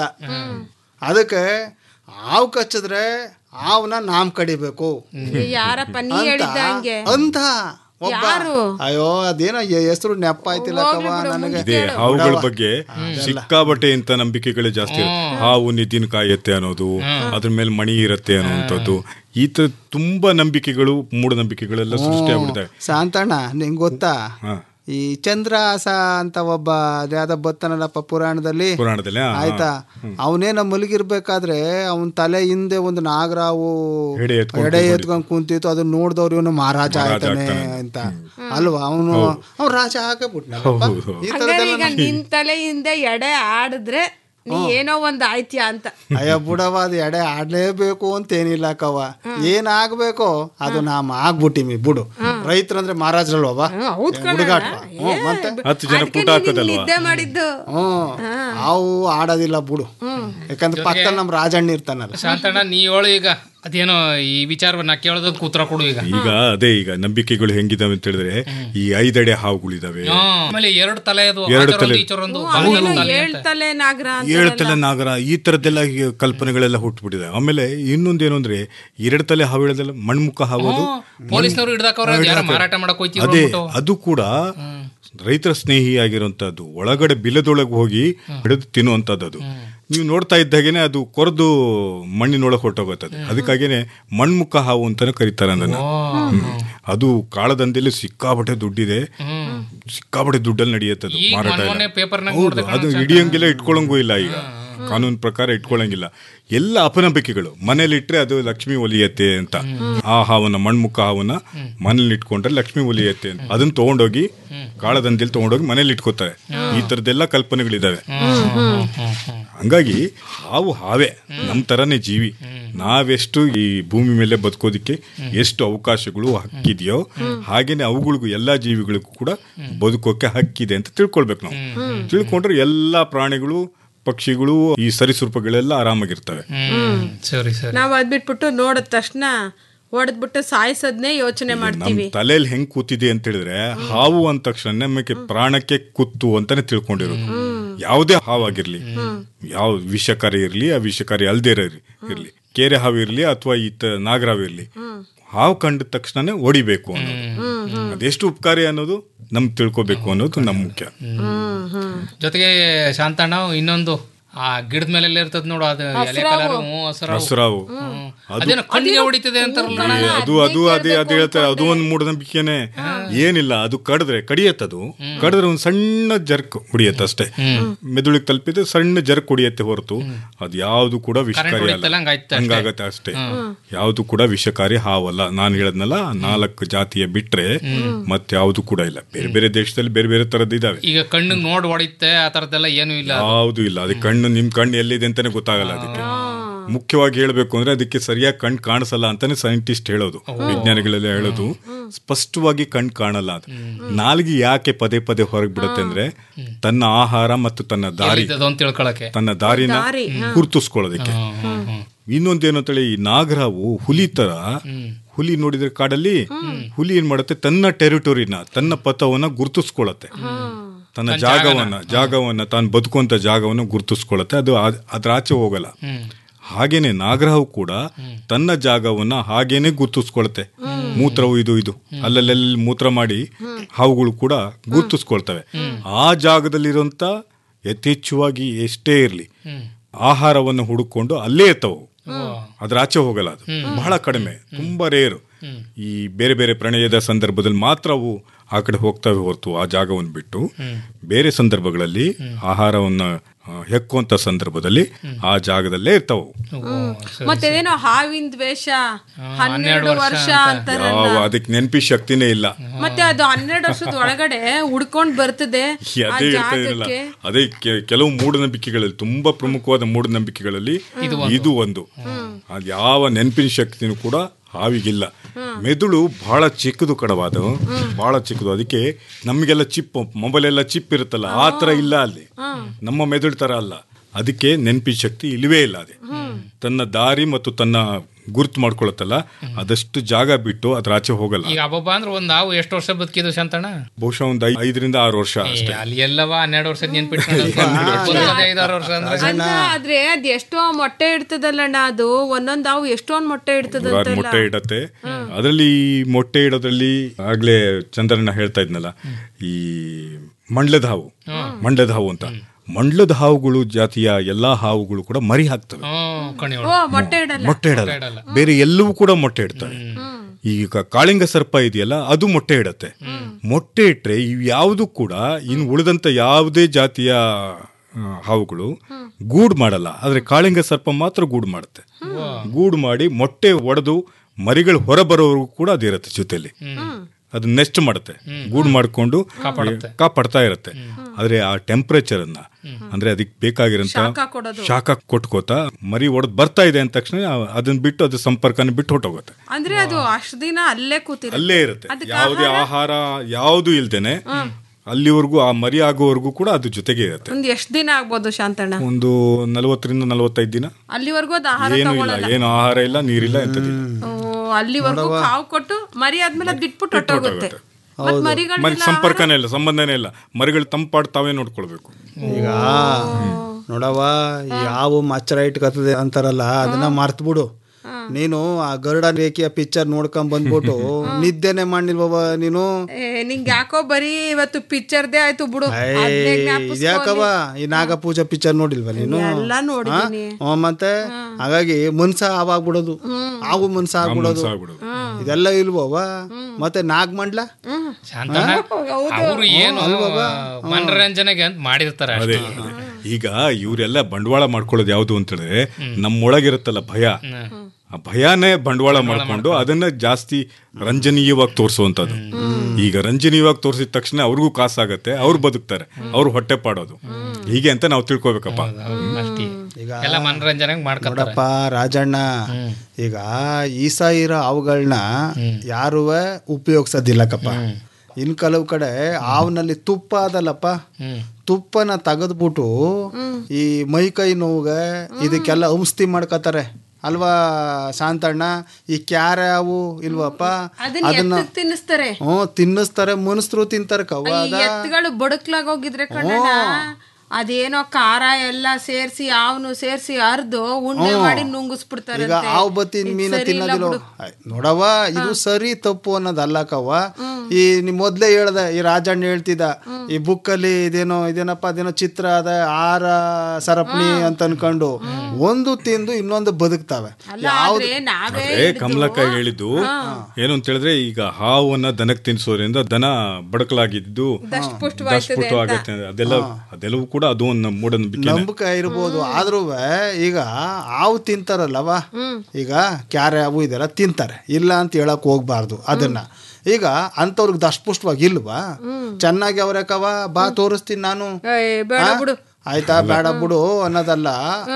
G: ಅದಕ್ಕೆ ಹಾವು ಕಚ್ಚಿದ್ರೆ ಹಾವನ್ನ ನಾಮ್ ಕಡಿಬೇಕು
J: ಯಾರಪ್ಪ ನೀ
G: ಅಂತ
J: ಹೇಳಿದ್ದ ಹಂಗೆ
G: ಅಂತ ಒಬ್ಬ
J: ಯಾರು?
G: ಅಯ್ಯೋ ಅದೇನೋ ಹೆಸರು ನೆಪ ಆಯ್ತಿಲ್ಲ ಕವ ನನಗೆ
I: ಇದೆ ಹಾವುಗಳ ಬಗ್ಗೆ ಸಿಕ್ಕಾಬಟ್ಟೆ ಇಂಥ ನಂಬಿಕೆಗಳೇ ಜಾಸ್ತಿ ಇರುತ್ತೆ. ಹಾವು ನಿಧಿನ ಕಾಯತ್ತೆ ಅನ್ನೋದು ಅದ್ರ ಮೇಲೆ ಮಣಿ ಇರತ್ತೆ ಅನ್ನೋಂಥದ್ದು ಈ ತರ ತುಂಬಾ ನಂಬಿಕೆಗಳು ಮೂಢನಂಬಿಕೆಗಳೆಲ್ಲ ಸೃಷ್ಟಿಯಾಗ್ಬಿಟ್ಟಿದೆ
G: ಶಾಂತಣ್ಣ ನಿಂಗೆ ಗೊತ್ತಾ
I: ಹಾ.
G: ಈ ಚಂದ್ರಹಾಸ ಅಂತ ಒಬ್ಬ ಅದ್ಯಾವ್ದೋ ಬತ್ತನಲ್ಲಪ್ಪ ಪುರಾಣದಲ್ಲಿ
I: ಪುರಾಣದಲ್ಲಿ ಹಾ, ಹಾ.
G: ಆಯ್ತಾ ಅವನೇನ ಮಲಗಿರ್ಬೇಕಾದ್ರೆ ಅವನ ತಲೆ ಹಿಂದೆ ಒಂದು ನಾಗರಾವು
I: ಎಡೆ ಎತ್ಕೊಂಡ್
G: ಎಡೆ ಎತ್ಕೊಂಡ್ ಕುಂತಿತ್ತು ಅದನ್ನ ನೋಡಿದವ್ರು ಇವನು ಮಹಾರಾಜ
I: ಮಹಾರಾಜ
G: ಆಯ್ತಾನೆ
I: ಆಗ್ತಾನೆ.
G: ಅಂತ ಅಲ್ವಾ ಅವನು ಅವ್ನು ರಾಜ ಆಗಬಿಟ್ನಲ್ಲಪ್ಪ
I: ಹೌದು, ಹೌದು.
G: ಈ
J: ಹಂಗಾರೆ
G: ಥರದ್ದೆಲ್ಲ
J: ಈಗ ನಿನ್ ತಲೆಯಿಂದ ಎಡೆ ಆಡಿದ್ರೆ ನೀ ಏನೋ ಒಂದ್ ಆಯ್ತ್ಯಾ ಅಂತ
G: ಅಯ್ಯ ಬುಡವ ಅದು ಎಡೆ ಆಡ್ಲೇಬೇಕು ಅಂತ ಏನಿಲ್ಲ ಕವ ಏನಾಗ್ಬೇಕೋ ಅದು ನಾಮ್ ಆಗ್ಬಿಟ್ಟಿಮಿ ಬಿಡು ರೈತರಂದ್ರೆ ಮಹಾರಾಜ್ರಲ್ವ
J: ಹೌದ್
G: ಹುಡುಗಾಟ ಹ್ಞೂ ಮತ್ತೆ
I: ಹತ್ತು ಜನ
J: ಅದ್ಕೆ
I: ಕೂಟ
J: ನೀನ್
I: ಹಾಕೋದಲ್ವಾ
J: ನಿದ್ದೆ ಮಾಡಿದ್ದು
G: ಹ್ಮ್ ಅವು ಆಡೋದಿಲ್ಲ ಬಿಡು ಯಾಕಂದ್ರೆ ಪಕ್ಕದಲ್ಲಿ ನಮ್ ರಾಜಣ್ಣ ಇರ್ತಾನಲ್ಲ
H: ಶಾಂತಣ್ಣ ನೀ ಹೇಳು ಈಗ ಅದೇನೋ ಈ ವಿಚಾರವನ್ನ ಕೇಳೋದಕ್ಕೆ ಉತ್ತರ ಕೊಡು ಈಗ
I: ಈಗ ಅದೇ ಈಗ ನಂಬಿಕೆಗಳು ಹೆಂಗಿದಾವೆ ಅಂತ ಹೇಳಿದ್ರೆ ಈ ಐದಡೆ ಹಾವುಗಳಿದಾವೆ
H: ಹಾ, ಆಮೇಲೆ ಎರಡು ತಲೆ ಅದು
I: ಎರಡು
H: ಆಚರೊಂದು
I: ತಲೆ.
H: ಈಚರೊಂದು
J: ಅವೇನೋ
H: ಬಲಗೈಲೊಂದು ತಲೆ
J: ಏಳ್
H: ಅಂತ.
J: ತಲೆ ನಾಗರ
I: ಏಳು
J: ಅಂತ
I: ತಲೆ ನಾಗರ ಈ ತರದ್ದೆಲ್ಲ ಈಗ ಕಲ್ಪನೆಗಳೆಲ್ಲ ಹುಟ್ಟುಬಿಟ್ಟಿದೆ ಆಮೇಲೆ ಇನ್ನೊಂದೇನು ಅಂದ್ರೆ ಎರಡು ತಲೆ ಹಾವು ಹೇಳೋದೆಲ್ಲ ಮಣ್ಮುಖ ಹಾವುದು
H: ಪೊಲೀಸ್ನವರು ಹಿಡ್ದಾಕವ್ರ ಯಾರೋ ಮಾರಾಟ ಮಾಡಕ್ ಹೋಯ್ತಿದ್ರು
I: ಅದೇ
H: ಅಂದ್ಬಿಟ್ಟು.
I: ಅದು ಕೂಡ ರೈತರ ಸ್ನೇಹಿಯಾಗಿರುವಂತದ್ದು ಒಳಗಡೆ ಬಿಲದೊಳಗೆ ಹೋಗಿ ಹಿಡಿದು ತಿನ್ನುವಂಥದ್ದು ಅದು ನೀವು ನೋಡ್ತಾ ಇದ್ದಾಗೇನೆ ಅದು ಕೊರೆದು ಮಣ್ಣಿನೊಳಗೆ ಹೊರಟೋಗುತ್ತದೆ ಅದಕ್ಕಾಗೇನೆ ಮಣ್ಮುಖ ಹಾವು ಅಂತಾನೆ ಕರೀತಾರೆ ಅದನ್ನ ಹ್ಮ್. ಅದು ಕಾಳದಂಧೆಯಲ್ಲಿ ಸಿಕ್ಕಾಪಟ್ಟೆ ದುಡ್ಡಿದೆ ಸಿಕ್ಕಾಪಟ್ಟೆ ದುಡ್ಡಲ್ಲಿ ನಡೆಯುತ್ತೆ ಅದು
H: ಈಗ
I: ಮಾರಾಟ
H: ಮೊನ್ನೆ
I: ಎಲ್ಲ.
H: ಪೇಪರ್ನಾಗ
I: ಹೌದು
H: ನೋಡ್ದೆ
I: ಅದು
H: ಕಣೋ
I: ಹಿಡಿಯಂಗಿಲ್ಲ ಇಟ್ಕೊಳ್ಳಂಗೂ ಇಲ್ಲ ಈಗ ಕಾನೂನು ಪ್ರಕಾರ ಇಟ್ಕೊಳ್ಳಂಗಿಲ್ಲ ಎಲ್ಲ ಅಪನಂಬಿಕೆಗಳು ಮನೇಲಿ ಇಟ್ರೆ ಅದು ಲಕ್ಷ್ಮಿ ಒಲಿಯತ್ತೆ ಅಂತ ಆ ಹಾವನ್ನ ಮಣ್ಮುಖ ಹಾವನ್ನ ಮನೇಲಿ ಇಟ್ಕೊಂಡ್ರೆ ಲಕ್ಷ್ಮಿ ಒಲಿಯತ್ತೆ ಅಂತ ಅದನ್ನ ತಗೊಂಡೋಗಿ ಕಾಳದಂದಿಲ್ ತಗೊಂಡೋಗಿ ಮನೇಲಿ ಇಟ್ಕೋತಾರೆ ಈ ತರದೆಲ್ಲ ಕಲ್ಪನೆಗಳಿದಾವೆ ಹಂಗಾಗಿ ಹಾವು ಹಾವೇ ನಮ್ಮ ತರನೇ ಜೀವಿ ನಾವೆಷ್ಟು ಈ ಭೂಮಿ ಮೇಲೆ ಬದುಕೋದಿಕ್ಕೆ ಎಷ್ಟು ಅವಕಾಶಗಳು ಹಕ್ಕಿದೆಯೋ ಹಾಗೇನೆ ಅವುಗಳಿಗೂ ಎಲ್ಲಾ ಜೀವಿಗಳಿಗೂ ಕೂಡ ಬದುಕೋಕೆ ಹಕ್ಕಿದೆ ಅಂತ ತಿಳ್ಕೊಳ್ಬೇಕು ನಾವು ತಿಳ್ಕೊಂಡ್ರೆ ಎಲ್ಲಾ ಪ್ರಾಣಿಗಳು ಪಕ್ಷಿಗಳು ಈ ಸರಿಸೃಪಗಳೆಲ್ಲ ಆರಾಮಾಗಿರ್ತವೆ
H: ಹ್ಮ್ ಸರಿ ಸರಿ
J: ನಾವ್ ಅದ್ ಬಿಟ್ಬಿಟ್ಟು ನೋಡಿದ ತಕ್ಷಣ ಹೊಡೆದ್ಬಿಟ್ಟು ಸಾಯಿಸೋದ್ನೇ ಯೋಚನೆ ಮಾಡ್ತೀವಿ
I: ನಮ್ಮ ತಲೆಯಲ್ಲಿ ಹೆಂಗ್ ಕೂತಿದೆ ಅಂತ ಹೇಳಿದ್ರೆ ಹಾವು ಅಂದ ತಕ್ಷಣ ನಮಗೆ ಪ್ರಾಣಕ್ಕೆ ಕುತ್ತು ಅಂತಾನೆ ತಿಳ್ಕೊಂಡಿರೋದು ಯಾವುದೇ ಹಾವಾಗಿರ್ಲಿ ಯಾವ ವಿಷಕಾರಿ ಇರ್ಲಿ ಆ ವಿಷಕಾರಿ ಅಲ್ದೇ ಇರಲಿ ಇರ್ಲಿ ಕೇರೆ ಹಾವು ಇರ್ಲಿ ಅಥವಾ ಈ ತ- ನಾಗರಾವು ಇರ್ಲಿ ಹಾವು ಕಂಡ ತಕ್ಷಣನೇ ಹೊಡಿಬೇಕು ಅನ್ನೋದು ಅದೆಷ್ಟು ಉಪಕಾರಿ ಅನ್ನೋದು ನಮ್ಗೆ ತಿಳ್ಕೊಬೇಕು ಅನ್ನೋದು ನಮ್ಮ ಮುಖ್ಯ
H: ಜೊತೆಗೆ ಶಾಂತಣ್ಣ ಇನ್ನೊಂದು ಆ ಗಿಡದ ಮೇಲೆ ಇರ್ತದ ನೋಡು ಅದು ಎಲೆ ಕಲರ್ ಹಸರಾವು
I: ಹಸ್ರಾವು
H: ಅದೇನೋ ಕಣ್ಣಿಗೆ ಹೊಡಿತದೆ ಅಂತಾರಲ್ಲ
I: ಏ, ಅದು ಅದು ಅದೇ ಅದು ಹೇಳ್ತಾರೆ ಅದು ಒಂದು ಮೂಢನಂಬಿಕೆನೆ ಏನಿಲ್ಲ ಅದು ಕಡಿದ್ರೆ ಕಡಿಯತ್ತದು ಕಡಿದ್ರೆ ಒಂದು ಸಣ್ಣ ಜರ್ಕ್ ಹೊಡಿಯತ್ತೆ ಅಷ್ಟೇ ಮೆದುಳಿಗೆ ತಲುಪಿದ್ರೆ ಸಣ್ಣ ಜರ್ಕ್ ಹೊಡಿಯತ್ತೆ ಹೊರತು ಅದು ಯಾವುದು ಕೂಡ ವಿಷಕಾರಿ
H: ಹೊಡಿತಲ್ಲ,
I: ಅಲ್ಲ
H: ಹಂಗಾಯ್ತು ಅಷ್ಟೇ.
I: ಹಂಗಾಗತ್ತೆ ಅಷ್ಟೇ ಯಾವುದು ಕೂಡ ವಿಷಕಾರಿ ಹಾವಲ್ಲ ನಾನು ಹೇಳದ್ನಲ್ಲ ನಾಲ್ಕು ಜಾತಿಯ ಬಿಟ್ರೆ ಮತ್ತೆ ಯಾವುದು ಕೂಡ ಇಲ್ಲ ಬೇರೆ ಬೇರೆ ದೇಶದಲ್ಲಿ ಬೇರೆ ಬೇರೆ ತರದ್ದು ಇದಾವೆ
H: ಈಗ ಕಣ್ಣಿಗೆ ನೋಡ್ ಹೊಡಿತೆ ಆ ತರದ್ದೆಲ್ಲ ಏನು ಇಲ್ಲ
I: ಯಾವುದು ಇಲ್ಲ ಅದಕ್ಕೆ ಕಣ್ಣು ನಿಮ್ ಕಣ್ಣು ಎಲ್ಲಿದೆ ಅಂತಾನೆ ಗೊತ್ತಾಗಲ್ಲ ಅದಕ್ಕೆ ಮುಖ್ಯವಾಗಿ ಹೇಳ್ಬೇಕು ಅಂದ್ರೆ ಅದಕ್ಕೆ ಸರಿಯಾಗಿ ಕಣ್ ಕಾಣಿಸಲ್ಲ ಅಂತಾನೆ ಸೈಂಟಿಸ್ಟ್ ಹೇಳೋದು ವಿಜ್ಞಾನಿಗಳೆಲ್ಲ ಹೇಳೋದು ಸ್ಪಷ್ಟವಾಗಿ ಕಣ್ ಕಾಣಲ್ಲ ಅಂತ ನಾಲ್ಗೆ ಯಾಕೆ ಪದೇ ಪದೇ ಹೊರಗೆ ಬಿಡುತ್ತೆ ಅಂದ್ರೆ ತನ್ನ ಆಹಾರ ಮತ್ತು ತನ್ನ ದಾರಿ
H: ಎಲ್ಲಿದ್ದದು ಅಂತ ತಿಳ್ಕೊಳಕ್ಕೆ
I: ತನ್ನ ದಾರಿನ ಗುರುತಿಸ್ಕೊಳ್ಳೋದಕ್ಕೆ ಇನ್ನೊಂದೇನು ಅಂತೇಳಿ ಈ ನಾಗರಾವು ಹುಲಿ ತರ ಹುಲಿ ನೋಡಿದ್ರೆ ಕಾಡಲ್ಲಿ ಹುಲಿ ಏನ್ ಮಾಡುತ್ತೆ ತನ್ನ ಟೆರಿಟೋರಿನ ತನ್ನ ಪಥವನ್ನ ಗುರುತಿಸ್ಕೊಳತ್ತೆ ತನ್ನ ಜಾಗವನ್ನ ಜಾಗವನ್ನ ತಾನು ಬದುಕುವಂತ ಜಾಗವನ್ನ ಗುರುತಿಸ್ಕೊಳತ್ತೆ ಅದು ಆ- ಅದ್ರ ಆಚೆ ಹೋಗಲ್ಲ ಹಾಗೇನೆ ನಾಗರಾವು ಕೂಡ ತನ್ನ ಜಾಗವನ್ನ ಹಾಗೇನೆ ಗುರುತಿಸ್ಕೊಳತ್ತೆ ಮೂತ್ರವು ಇದು ಇದು ಅಲ್ಲಲ್ಲೆಲ್ಲಿ ಮೂತ್ರ ಮಾಡಿ ಹಾವುಗಳು ಕೂಡ ಗುರುತಿಸ್ಕೊಳ್ತವೆ ಆ ಜಾಗದಲ್ಲಿರುವಂತ ಯಥೇಚ್ಛವಾಗಿ ಎಷ್ಟೇ ಇರಲಿ ಆಹಾರವನ್ನು ಹುಡುಕೊಂಡು ಅಲ್ಲೇ ಇರ್ತವು ಅದ್ರ ಆಚೆ ಹೋಗಲ್ಲ ಅದು ಬಹಳ ಕಡಿಮೆ ತುಂಬಾ ರೇರು ಈ ಬೇರೆ ಬೇರೆ ಪ್ರಣಯದ ಸಂದರ್ಭದಲ್ಲಿ ಮಾತ್ರ ಅವು ಆ ಕಡೆ ಹೋಗ್ತವೆ ಹೊರತು ಆ ಜಾಗವನ್ನು ಬಿಟ್ಟು ಬೇರೆ ಸಂದರ್ಭಗಳಲ್ಲಿ ಆಹಾರವನ್ನ ಆ, ಹೆಕ್ಕುವಂತ ಸಂದರ್ಭದಲ್ಲಿ ಆ ಜಾಗದಲ್ಲೇ ಇರ್ತಾವು
J: ಮತ್ತೇನೋ ಹಾವಿನ ದ್ವೇಷ ಹನ್ನೆರಡು ವರ್ಷ ಅಂತಾರಲ್ಲ
I: ಯಾವ ಅದಕ್ಕೆ ನೆನಪಿ ಶಕ್ತಿನೇ ಇಲ್ಲ
J: ಮತ್ತೆ ಅದು ಹನ್ನೆರಡು ವರ್ಷದ ಒಳಗಡೆ ಹುಡ್ಕೊಂಡ್ ಬರ್ತದೆ
I: ಈ
J: ಆ
I: ಅದೇ ಹೇಳ್ತಾ ಇರಲಿಲ್ಲ
J: ಜಾಗಕ್ಕೆ
I: ಅದೇ ಕೆ- ಕೆಲವು ಮೂಢನಂಬಿಕೆಗಳಲ್ಲಿ ತುಂಬಾ ಪ್ರಮುಖವಾದ ಮೂಢನಂಬಿಕೆಗಳಲ್ಲಿ ಇದು ಒಂದು ಅದು ಯಾವ ನೆನಪಿನ ಶಕ್ತಿನೂ ಕೂಡ ಹಾವಿಗಿಲ್ಲ ಮೆದುಳು ಬಹಳ ಚಿಕ್ಕದು ಕಡವಾದ ಬಹಳ ಚಿಕ್ಕದು ಅದಕ್ಕೆ ನಮಗೆಲ್ಲ ಚಿಪ್ ಮೊಬೈಲ್ ಎಲ್ಲ ಚಿಪ್ ಇರುತ್ತಲ್ಲ ಆ ತರ ಇಲ್ಲ ಅಲ್ಲಿ ನಮ್ಮ ಮೆದುಳು ತರ ಅಲ್ಲ ಅದಕ್ಕೆ ನೆನಪಿನ ಶಕ್ತಿ ಇಲ್ಲವೇ ಇಲ್ಲ ಅದೇ ತನ್ನ ದಾರಿ ಮತ್ತು ತನ್ನ ಗುರುತು ಮಾಡ್ಕೊಳತ್ತಲ್ಲ ಅದಷ್ಟು ಜಾಗ ಬಿಟ್ಟು ಅದ್ರ ಆಚೆ ಹೋಗಲ್ಲ
H: ಈಗ ಅಬ್ಬಬ್ಬ ಅಂದ್ರೆ ಒಂದ್ ನಾವು ಎಷ್ಟು ವರ್ಷ ಬದುಕಿದ್ವು ಶಾಂತಣ್ಣ
I: ಬಹುಶಃ ಒಂದು ಐದರಿಂದ ಆರು ವರ್ಷ
H: ಏ,
I: ಅಷ್ಟೇ
H: ಅಲ್ಲಿ ಎಲ್ಲವ ಹನ್ನೆರಡು ವರ್ಷದ ನೆನ್ಪಿಟ್ಕೊಂಡು ಐದಾರು ವರ್ಷ ಅಂದ್ರೆ
J: ಅಲ್ಲ ಆದ್ರೆ ಅದ್ ಎಷ್ಟೋ ಮೊಟ್ಟೆ ಇಡ್ತದಲ್ಲಣ್ಣ ಅದು ಒಂದೊಂದ್ ಅವು ಎಷ್ಟೊಂದ್ ಮೊಟ್ಟೆ
I: ನೂರಾರು
J: ಇಡ್ತದಂತೆಲ್ಲ
I: ಮೊಟ್ಟೆ ಇಡತ್ತೆ ಅದರಲ್ಲಿ ಈ ಮೊಟ್ಟೆ ಇಡೋದ್ರಲ್ಲಿ ಆಗ್ಲೇ ಚಂದ್ರನ ಹೇಳ್ತಾ ಇದ್ನಲ್ಲ ಈ ಮಂಡ್ಲದ ಹಾವು ಮಂಡ್ಲದ ಹಾವು ಅಂತ ಮಂಡ್ಲದ ಹಾವುಗಳು ಜಾತಿಯ ಎಲ್ಲಾ ಹಾವುಗಳು ಕೂಡ ಮರಿ ಹಾಕ್ತವೆ
H: ಹ್ಮ್ ಕಣಿ
J: ಓ ಮೊಟ್ಟೆ ಇಡಲ್ಲ
I: ಮೊಟ್ಟೆ ಇಡಲ್ಲ ಬೇರೆ ಎಲ್ಲವೂ ಕೂಡ ಮೊಟ್ಟೆ ಇಡ್ತವೆ ಈಗ ಕಾಳಿಂಗ ಸರ್ಪ ಇದೆಯಲ್ಲ ಅದು ಮೊಟ್ಟೆ ಇಡತ್ತೆ ಮೊಟ್ಟೆ ಇಟ್ರೆ ಇವ್ ಯಾವುದು ಕೂಡ ಇನ್ನು ಉಳಿದಂತ ಯಾವುದೇ ಜಾತಿಯ ಆ, ಹಾವುಗಳು ಗೂಡು ಮಾಡಲ್ಲ ಆದ್ರೆ ಕಾಳಿಂಗ ಸರ್ಪ ಮಾತ್ರ ಗೂಡು ಮಾಡುತ್ತೆ ಗೂಡು ಮಾಡಿ ಮೊಟ್ಟೆ ಒಡೆದು ಮರಿಗಳು ಹೊರ ಬರೋವರೆಗೂ ಕೂಡ ಅದಿರತ್ತೆ ಜೊತೆಲಿ ಅದು ನೆಸ್ಟ್ ಮಾಡುತ್ತೆ ಗೂಡು ಮಾಡಿಕೊಂಡು ಕಾಪಾಡ್ತಾ ಇರುತ್ತೆ ಆದ್ರೆ ಆ ಟೆಂಪರೇಚರ್ ಅನ್ನ ಅಂದ್ರೆ ಅದಕ್ಕೆ ಬೇಕಾಗಿರೋಂತ ಶಾಖ ಕೊಟ್ಕೋತಾ ಮರಿ ಒಡೆದ್ ಬರ್ತಾ ಇದೆ ಅಂದ ತಕ್ಷಣ ಅದನ್ನ ಬಿಟ್ಟು ಅದು ಸಂಪರ್ಕನ ಬಿಟ್ಟು ಹೊಟ್ಟೋಗುತ್ತೆ
J: ಅಂದ್ರೆ ಅದು ಅಷ್ಟ್ ದಿನ ಅಲ್ಲೇ ಕೂತಿರ
I: ಅಲ್ಲೇ ಇರುತ್ತೆ ಯಾವುದೇ ಆಹಾರ ಯಾವುದು ಇಲ್ದೇನೆ ಅಲ್ಲಿವರೆಗೂ ಆ ಮರಿ ಆಗೋವರೆಗೂ ಕೂಡ ಅದು ಜೊತೆಗೆ ಇರುತ್ತೆ
J: ಒಂದ್ ಎಷ್ಟ್ ದಿನ ಆಗ್ಬೋದು ಶಾಂತಣ್ಣ
I: ಒಂದು ನಲವತ್ತರಿಂದ ನಲವತ್ತೈದು ದಿನ
J: ಅಲ್ಲಿವರೆಗೂ ಅದು ಆಹಾರ
I: ಏನು ಇಲ್ಲ
J: ತಗೊಳಲ್ಲ
I: ಏನು ಆಹಾರ ಇಲ್ಲ ನೀರಿಲ್ಲ ಎಂತದಿಲ್ಲ
J: ಓ, ಅಲ್ಲಿವರೆಗೂ ಕಾವು ಕೊಟ್ಟು ಮರಿ ಆದ್ಮೇಲೆ ಅದ್ ಬಿಟ್ಬಿಟ್ಟು ಹೊಟ್ಟೋಗುತ್ತೆ ಮತ್ ಮರಿಗಳು
I: ಮರಿ ಸಂಪರ್ಕನೇ ಇಲ್ಲ ಸಂಬಂಧನೇ ಇಲ್ಲ ಮರಿಗಳು ತಂಪಾಡ್ ತಾವೇ ನೋಡ್ಕೊಳ್ಬೇಕು
G: ಈಗ ನೋಡವ ಯಾವ ಮಚ್ಚರ ಇಟ್ಕತ್ತದೆ ಅಂತಾರಲ್ಲ ಅದನ್ನ ಮರ್ತ್ ಬಿಡು ನೀನು ಆ ಗರುಡ ರೇಖೆಯ ಪಿಕ್ಚರ್ ನೋಡ್ಕೊಂಡ್ ಬಂದ್ಬಿಟ್ಟು ನಿದ್ದೆನೆ ಮಾಡಿಲ್ವವ ನೀನು
J: ಏ, ನಿಂಗ್ ಯಾಕೋ ಬರೀ ಇವತ್ತು ಪಿಕ್ಚರ್ದೇ ಆಯ್ತು ಬಿಡು
G: ಏಯ್,
J: ಅದ್ನೇ ಜ್ಞಾಪಿಸ್ಕೊ
G: ಇದ್ಯಾಕವ ಈ ನಾಗ ಪೂಜಾ ಪಿಕ್ಚರ್ ನೋಡಿಲ್ವ ನೀನು
J: ಎಲ್ಲ ನೋಡಿದೀನಿ
G: ಹಾ, ಮತ್ತೆ ಹಾಗಾಗಿ ಮನ್ಸ ಆವಾಗ್ಬಿಡೋದು ಆವು ಮನ್ಸ ಆಗ್ಬಿಡೋದು ಇದೆಲ್ಲ ಇಲ್ವವ ಮತ್ತೆ ನಾಗಮಂಡ್ಲ
H: ಶಾಂತಣ್ಣ ಅವರು ಏನು ಮನರಂಜನೆಗೆ ಅಂತ ಮಾಡಿರ್ತಾರೆ
I: ಅದೇ ಈಗ ಇವರೆಲ್ಲ ಬಂಡವಾಳ ಮಾಡ್ಕೊಳ್ಳೋದು ಯಾವುದು ಅಂತ ಹೇಳಿದ್ರೆ ನಮ್ಮೊಳಗಿರುತ್ತಲ್ಲ ಭಯ ಆ ಭಯನೇ ಬಂಡವಾಳ ಮಾಡ್ಕೊಂಡು ಅದನ್ನ ಜಾಸ್ತಿ ರಂಜನೀಯವಾಗಿ ತೋರಿಸುವಂತದ್ದು ಈಗ ರಂಜನೀಯವಾಗಿ ತೋರಿಸಿದ ತಕ್ಷಣ ಅವ್ರಿಗೂ ಕಾಸಾಗತ್ತೆ ಅವ್ರು ಬದುಕ್ತಾರೆ ಅವ್ರು ಹೊಟ್ಟೆ ಪಾಡೋದು ಹೀಗೆ ಅಂತ ನಾವು ತಿಳ್ಕೊಬೇಕಪ್ಪ
H: ಅಷ್ಟೇ ಎಲ್ಲ ಮನರಂಜನೆಗೆ ಮಾಡ್ಕೊತಾರೆ
G: ನೋಡಪ್ಪ ರಾಜಣ್ಣ ಈಗ ಈಸ ಇರೋ ಅವುಗಳನ್ನ ಯಾರುವ ಉಪಯೋಗಿಸೋದಿಲ್ಲಕಪ್ಪ ಇನ್ ಕೆಲವು ಕಡೆ ಹಾವಿನಲ್ಲಿ ತುಪ್ಪ ಅದಲ್ಲಪ್ಪ ತುಪ್ಪನ ತೆಗೆದ್ಬಿಟ್ಟು ಈ ಮೈ ಕೈ ನೋವಿಗೆ ಇದಕ್ಕೆಲ್ಲ ಔಷಧಿ ಮಾಡ್ಕೋತಾರೆ ಅಲ್ವಾ ಶಾಂತಣ್ಣ ಈ ಕ್ಯಾರೆ ಅವು ಇಲ್ವಪ್ಪ
J: ಅದನ್ನ
G: ಅದನ್ನ
J: ಎತ್ತಕ್ ತಿನ್ನಿಸ್ತಾರೆ
G: ಹ್ಞೂ ತಿನ್ನಿಸ್ತಾರೆ ಮನುಷ್ಯರು ತಿಂತಾರೆ ಕವ್ವ
J: ಈ
G: ಅದ
J: ಎತ್ತುಗಳು ಬಡುಕ್ಲಾಗ ಹೋಗಿದ್ರೆ ಕಣ್ಣಣ್ಣ ಅದೇನೋ ಖಾರ ಎಲ್ಲ ಸೇರ್ಸಿ ಅವನು ಸೇರ್ಸಿ ಅರ್ದು ಉಂಡೆ ಮಾಡಿ ನುಂಗಿಸ್ಬಿಡ್ತಾರೆ
G: ಈಗ ಹಾವು ಬತ್ತಿನ ಮೀನ ತಿನ್ನೋದಿಲ್ಲ ಆಯ್, ನೋಡವ್ವ ಇದು ಸರಿ ತಪ್ಪು ಅನ್ನೋದಲ್ಲ ಕವ್ವ ಈ ನಿಮ್ ಮೊದ್ಲೇ ಹೇಳ್ದೆ ಈ ರಾಜಣ್ಣ ಹೇಳ್ತಿದ್ದ ಈ ಬುಕ್ಕಲ್ಲಿ ಇದೇನೋ ಇದೇನಪ್ಪ ಅದೇನೋ ಚಿತ್ರ ಅದ ಆರ ಸರಪಣಿ ಅಂತ ಅನ್ಕೊಂಡು ಒಂದು ತಿಂದು ಇನ್ನೊಂದು ಬದುಕ್ತಾವೆ ಯಾವ್ದು
J: ನಾವೇ
I: ಅದೇ ಕಮಲಕ್ಕ ಹೇಳಿದ್ದು ಏನು ಅಂತ ಹೇಳಿದ್ರೆ ಈಗ ಹಾವನ್ನ ದನಕ್ಕೆ ತಿನ್ಸೋದ್ರಿಂದ ದನ ಬಡಕಲಾಗಿದ್ದು ದಷ್ಟಪುಷ್ಟ ಆಗತ್ತೆ ಅದೆಲ್ಲ ಅದೆಲ್ಲವೂ ಕೂಡ ಅದು ಒಂದು ಮೂಢನಂಬಿಕೆ
G: ನಂಬಿಕೆ ಇರ್ಬೋದು ಆದ್ರೂ ಈಗ ಹಾವು ತಿಂತಾರಲ್ಲವ ಈಗ ಕ್ಯಾರೆ ಅವು ಇದೆಲ್ಲ ತಿಂತಾರೆ ಇಲ್ಲ ಅಂತ ಹೇಳಕ್ ಹೋಗ್ಬಾರ್ದು ಅದನ್ನ ಈಗ ಅಂಥವ್ರಿಗೆ ದಷ್ಟಪುಷ್ಟವಾಗಿ ಇಲ್ವಾ ಚೆನ್ನಾಗಿ ಅವ್ರಕವ ಬಾ ತೋರಿಸ್ತೀನಿ ನಾನು
J: ಬೇಡ
G: ಆ?
J: ಬಿಡು
G: ಆಯ್ತಾ ಬೇಡ ಬಿಡು ಅನ್ನೋದಲ್ಲ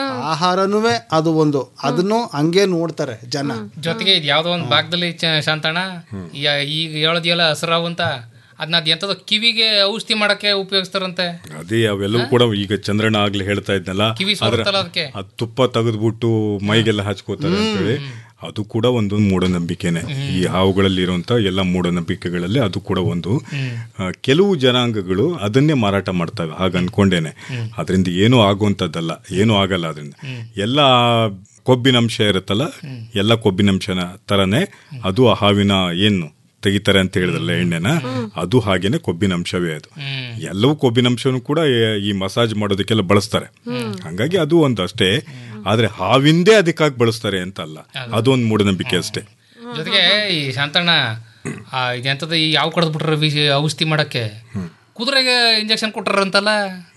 G: ಆಹಾರನೂ ಅದು ಒಂದು ಅದನ್ನು ಹಂಗೆ ನೋಡ್ತಾರೆ ಜನ
H: ಜೊತೆಗೆ ಇದು ಯಾವ್ದೋ ಒಂದು ಭಾಗದಲ್ಲಿ ಚ- ಶಾಂತಣ್ಣ ಈ- ಈಗ ಹೇಳೋದಿಯಲ್ಲ ಹಸ್ರಾವ್ ಅಂತ ಅದನ್ನ ಅದ್ ಎಂತದೋ ಕಿವಿಗೆ ಔಷಧಿ ಮಾಡಕ್ಕೆ ಉಪಯೋಗಿಸ್ತಾರಂತೆ
I: ಅದೇ ಅವೆಲ್ಲವೂ ಕೂಡ ಈಗ ಚಂದ್ರಣ್ಣ ಆಗ್ಲಿ ಹೇಳ್ತಾ ಇದ್ನಲ್ಲ
H: ಕಿವಿ
I: ಅದ್ರ
H: ಸೋರ್ತಲ್ಲ ಅದಕ್ಕೆ
I: ಅದ್ ತುಪ್ಪ ತೆಗೆದ್ಬಿಟ್ಟು ಮೈಗೆಲ್ಲ ಹಚ್ಕೋತಾರೆ ಅಂತೇಳಿ ಅದು ಕೂಡ ಒಂದು ಮೂಢನಂಬಿಕೆನೆ ಈ ಹಾವುಗಳಲ್ಲಿ ಇರುವಂತ ಎಲ್ಲ ಮೂಢನಂಬಿಕೆಗಳಲ್ಲಿ ಅದು ಕೂಡ ಒಂದು ಆ, ಕೆಲವು ಜನಾಂಗಗಳು ಅದನ್ನೇ ಮಾರಾಟ ಮಾಡ್ತವೆ ಹಾಗ ಅನ್ಕೊಂಡೇನೆ ಅದರಿಂದ ಏನೂ ಆಗುವಂಥದ್ದಲ್ಲ ಏನೂ ಆಗಲ್ಲ ಅದರಿಂದ ಎಲ್ಲ ಕೊಬ್ಬಿನಂಶ ಇರುತ್ತಲ್ಲ ಎಲ್ಲ ಕೊಬ್ಬಿನಂಶನ ತರನೇ ಅದು ಆ ಹಾವಿನ ಏನು ತೆಗಿತಾರೆ ಅಂತ ಹೇಳಿದ್ರಲ್ಲ ಎಣ್ಣೆನ ಅದು ಹಾಗೇನೆ ಕೊಬ್ಬಿನಂಶವೇ ಅದು ಎಲ್ಲವೂ ಕೊಬ್ಬಿನಂಶನೂ ಕೂಡ ಈ- ಈ ಮಸಾಜ್ ಮಾಡೋದಕ್ಕೆಲ್ಲ ಬಳಸ್ತಾರೆ ಹಂಗಾಗಿ ಅದು ಒಂದು ಅಷ್ಟೇ ಆದ್ರೆ ಹಾವಿಂದೇ ಅದಕ್ಕಾಗಿ ಬಳಸ್ತಾರೆ ಅಂತ ಅಲ್ಲ ಅದೊಂದು ಮೂಢನಂಬಿಕೆ ಅಷ್ಟೇ
H: ಜೊತೆಗೆ ಈ ಶಾಂತಣ್ಣ ಆ, ಇದೆಂತದ ಈ ಯಾವ ಕಡ್ದು ಬಿಟ್ರ ಔಷಧಿ ಮಾಡಕ್ಕೆ ಕುದುರೆಗೆ ಇಂಜೆಕ್ಷನ್ ಕೊಟ್ರಂತಲ್ಲ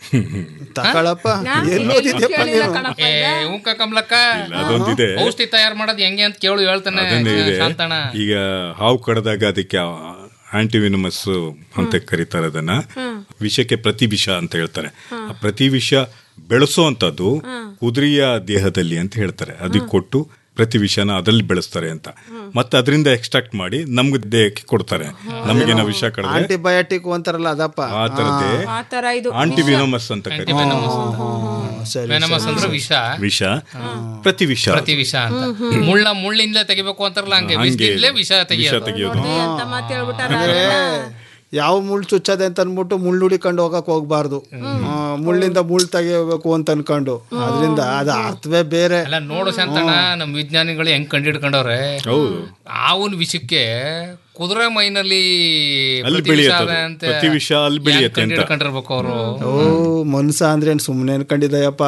G: ತಗೊಳಪ್ಪ ಎಲ್ಲೋದಿದ್ಯಪ್ಪ ನೀನು
H: ಏ ಉಂಕ ಕಮಲಕ್ಕ
I: ಅದೊಂದಿದೆ
H: ಔಷಧಿ ತಯಾರು ಮಾಡೋದು ಹೆಂಗೆ ಅಂತ ಕೇಳು ಹೇಳ್ತಾನೆ
I: ಅದನ್ನೇ ಇದೆ
H: ಶಾಂತಣ್ಣ
I: ಈಗ ಹಾವು ಕಡ್ದಾಗ ಅದಕ್ಕೆ ಆಂಟಿವಿನಮಸ್ ಅಂತ ಕರೀತಾರೆ ಅದನ್ನ ವಿಷಕ್ಕೆ ಪ್ರತಿ ವಿಷ ಅಂತ ಹೇಳ್ತಾರೆ ಆ ಪ್ರತಿ ವಿಷ ಬೆಳೆಸೋ ಕುದುರೆಯ ದೇಹದಲ್ಲಿ ಅಂತ ಹೇಳ್ತಾರೆ ಅದಕ್ಕೆ ಕೊಟ್ಟು ಪ್ರತಿ ವಿಷನ ಅದ್ರಲ್ಲಿ ಬೆಳೆಸ್ತಾರೆ ಅಂತ ಮತ್ತೆ ಅದರಿಂದ ಎಕ್ಸ್ಟ್ರಾಕ್ಟ್ ಮಾಡಿ ನಮ್ಗೆ ದೇಹಕ್ಕೆ ಕೊಡ್ತಾರೆ ನಮಗೆ ನಾವು ವಿಷ ಕಡಿದ್ರೆ
G: ಆಂಟಿಬಯೋಟಿಕ್ ಅಂತಾರಲ್ಲ ಅದಪ್ಪ
I: ಆ ತರದೇ
J: ಆ ತರ ಇದು
I: ಆಂಟಿವಿನೋಮಸ್ ಅಂತ ಕರೀತಾರೆ
G: ಸರಿ,
H: ವೆನಮಸ್
G: ಸರಿ,
H: ಅಂದ್ರೆ
G: ಸರಿ.
H: ವಿಷ
I: ವಿಷ ಪ್ರತಿ ವಿಷ
H: ಪ್ರತಿ ವಿಷ ಅಂತ ಮುಳ್ಳ ಮುಳ್ಳಿಂದ ತೆಗಿಬೇಕು ಅಂತಾರಲ್ಲ ಹಂಗೆ
I: ಹಂಗೆ
H: ವಿಷದಿಂದಲೇ ವಿಷ
I: ವಿಷ
H: ತೆಗಿಯೋದು
I: ತೆಗಿಯೋದು
J: ಅಂತ ಮಾತು ಹೇಳ್ಬಿಟ್ಟಾರ
G: ಅಂದ್ರೆ ಯಾವ ಮುಳ್ಳು ಚುಚ್ಚದೆ ಅಂತ ಅನ್ಬಿಟ್ಟು ಮುಳ್ಳು ಹುಡಿಕೊಂಡು ಹೋಗಕ್ ಹೋಗ್ಬಾರ್ದು ಆ, ಮುಳ್ಳಿಂದ ಮುಳ್ಳು ತೆಗಿಬೇಕು ಅಂತ ಅನ್ಕೊಂಡು ಅದರಿಂದ ಅದು ಅರ್ಥವೇ ಬೇರೆ
H: ಅಲ್ಲ ನೋಡು ಶಾಂತಣ್ಣ ನಮ್ಮ ವಿಜ್ಞಾನಿಗಳು ಹೆಂಗ್ ಕಂಡಿಡ್ಕೊಂಡವ್ರೆ
I: ಹೌದು
H: ಆವನ್ ವಿಷಕ್ಕೆ ಕುದುರೆ ಮೈನಲ್ಲಿ
I: ಅಲ್ಲಿ
H: ಪ್ರತಿ ವಿಷ
I: ಬೆಳೆಯುತ್ತೆ
H: ಅದ
I: ಅದು.
H: ಅಂತ
I: ಪ್ರತಿ ವಿಷ ಅಲ್ಲಿ
H: ಹೆಂಗ್
I: ಬೆಳೆಯುತ್ತೆ ಅಂತ.
H: ಕಂಡಿಡ್ಕೊಂಡಿರ್ಬೇಕು ಅವರು
G: ಓ ಮನ್ಸ ಅಂದ್ರೆ ಏನ್ ಸುಮ್ನೆ ಅನ್ಕೊಂಡಿದ್ದಯ್ಯಪ್ಪ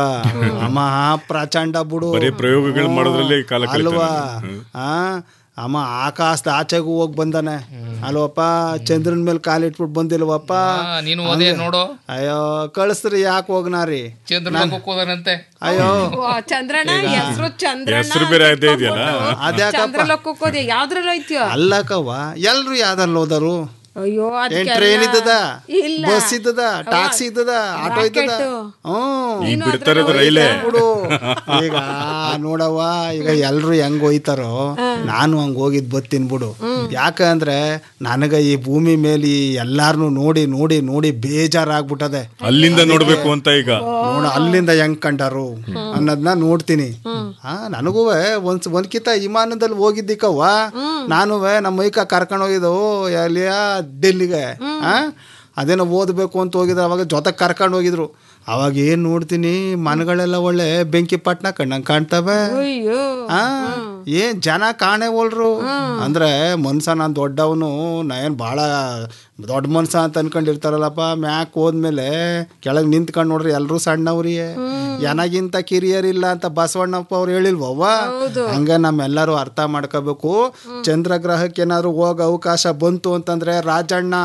G: ಮಹಾ ಪ್ರಚಂಡ ಬಿಡು
I: ಬರೀ ಪ್ರಯೋಗಗಳು ಮಾಡೋದ್ರಲ್ಲೇ ಕಾಲ ಕಳೀತಾನೆ.
G: ಅಲ್ವಾ
I: ಹ್ಮ್.
G: ಆ ಅಮ್ಮ ಆಕಾಶದ ಆಚೆಗೂ ಹೋಗಿ ಬಂದಾನೆ ಅಲ್ವಪ್ಪ ಚಂದ್ರನ ಮೇಲೆ ಕಾಲಿಟ್ಬಿಟ್ಟು ಬಂದಿಲ್ವಪ್ಪ
H: ನೀನು ಓದೇ ನೋಡು
G: ಅಯ್ಯೋ ಕಳಿಸ್ರಿ ಯಾಕೆ ಹೋಗ್ನಾರಿ
H: ಚಂದ್ರ ಹೋಗೋದನಂತೆ
G: ಅಯ್ಯೋ
J: ಓ, ಚಂದ್ರಣ್ಣ ಹೆಸರು ಚಂದ್ರಣ್ಣ
I: ಹೆಸರು ಬೇರೆ ಅದೇ ಇದೆಯಲ್ಲ
G: ಅದ್ಯಾಕಪ್ಪ
J: ಚಂದ್ರಲೋಕಕ್ಕೆ ಹೋದೆ ಯಾವ್ದ್ರಲ್ಲಿ ಐತಿಯೋ
G: ಅಲ್ಲಕ್ಕವ್ವ ಎಲ್ರು ಯಾವ್ದ್ರಲ್ಲಿ ಹೋದರು
J: ಅಯ್ಯೋ
G: ಏನ್
J: ಅದಕ್ಕೆಲ್ಲ-
G: ಟ್ರೈನ್ ಇದ್ದದ
J: ಇಲ್ಲ
G: ಬಸ್ ಇದ್ದದ ಟ್ಯಾಕ್ಸಿ ಇದ್ದದ ಆಟೋ ಇದ್ದದ ಹ್ಮ್
I: ಈಗ ಬಿಡ್ತಾ ಇರೋದು ರೈಲೇ
G: ಬಿಡು ಈಗ ನೋಡವ್ವ ಈಗ ಎಲ್ರು ಹೆಂಗ್ ಹೋಯ್ತಾರೋ ನಾನು ಹಂಗ್ ಹೋಗಿದ್ ಬತ್ತೀನಿ ಬಿಡು ಯಾಕಂದ್ರೆ ನನಗ ಈ ಭೂಮಿ ಮೇಲೆ ಈ ಎಲ್ಲಾರ್ನು ನೋಡಿ ನೋಡಿ ನೋಡಿ ಬೇಜಾರಾಗ್ಬಿಟ್ಟದೆ
I: ಅಲ್ಲಿಂದ ನೋಡ್ಬೇಕು ಅಂತ ಈಗ
G: ನೋಡ ಅಲ್ಲಿಂದ ಹೆಂಗ್ ಕಂಡಾರು ಅನ್ನೋದನ್ನ ನೋಡ್ತೀನಿ ಹಾ ನನಗೂ ಒಂದ್ ಒಂದ್ಕಿತ ವಿಮಾನದಲ್ಲಿ ಹೋಗಿದ್ದಿಕ್ಕವ್ವ ನಾನು ನಮ್ಮ ಮೈಕ ಕರ್ಕೊಂಡು ಹೋಗಿದ್ದವು ಎಲ್ಲಿಯ ಡೆಲ್ಲಿಗೆ ಆ ಅದೇನೋ ಓದಬೇಕು ಅಂತ ಹೋಗಿದ್ರು ಅವಾಗ ಜೊತೆ ಕರ್ಕೊಂಡು ಹೋಗಿದ್ರು ಅವಾಗ ಏನ್ ನೋಡ್ತೀನಿ ಮನೆಗಳೆಲ್ಲ ಒಳ್ಳೆ ಬೆಂಕಿ ಪಟ್ನ ಕಣ್ಣಂಗ್ ಕಾಣ್ತವೆ
J: ಅಯ್ಯೋ
G: ಆ ಏನ್ ಜನ ಕಾಣೆ ಹೋಲ್ರು ಅಂದ್ರೆ ಮನ್ಸ ನಾನ್ ದೊಡ್ಡವನು ನಾ ಏನ್ ಭಾಳ ದೊಡ್ಡ ಮನ್ಸ ಅಂತ ಅನ್ಕೊಂಡಿರ್ತಾರಲ್ಲಪ್ಪ ಮ್ಯಾಕ್ ಹೋದ್ಮೇಲೆ ಕೆಳಗ್ ನಿಂತ್ಕೊಂಡ್ ನೋಡ್ರಿ ಎಲ್ರು ಸಣ್ಣವ್ರಿಯೇ ಎನಗಿಂತ ಕಿರಿಯರಿಲ್ಲ ಅಂತ ಬಸವಣ್ಣಪ್ಪ ಅವ್ರು ಹೇಳಿಲ್ವವ್ವ ಹಂಗ ನಮ್ಮೆಲ್ಲರೂ ಅರ್ಥ ಮಾಡ್ಕೋಬೇಕು ಚಂದ್ರ ಗ್ರಹಕ್ಕೆ ಏನಾದ್ರು ಹೋಗ ಅವಕಾಶ ಬಂತು ಅಂತಂದ್ರೆ ರಾಜಣ್ಣ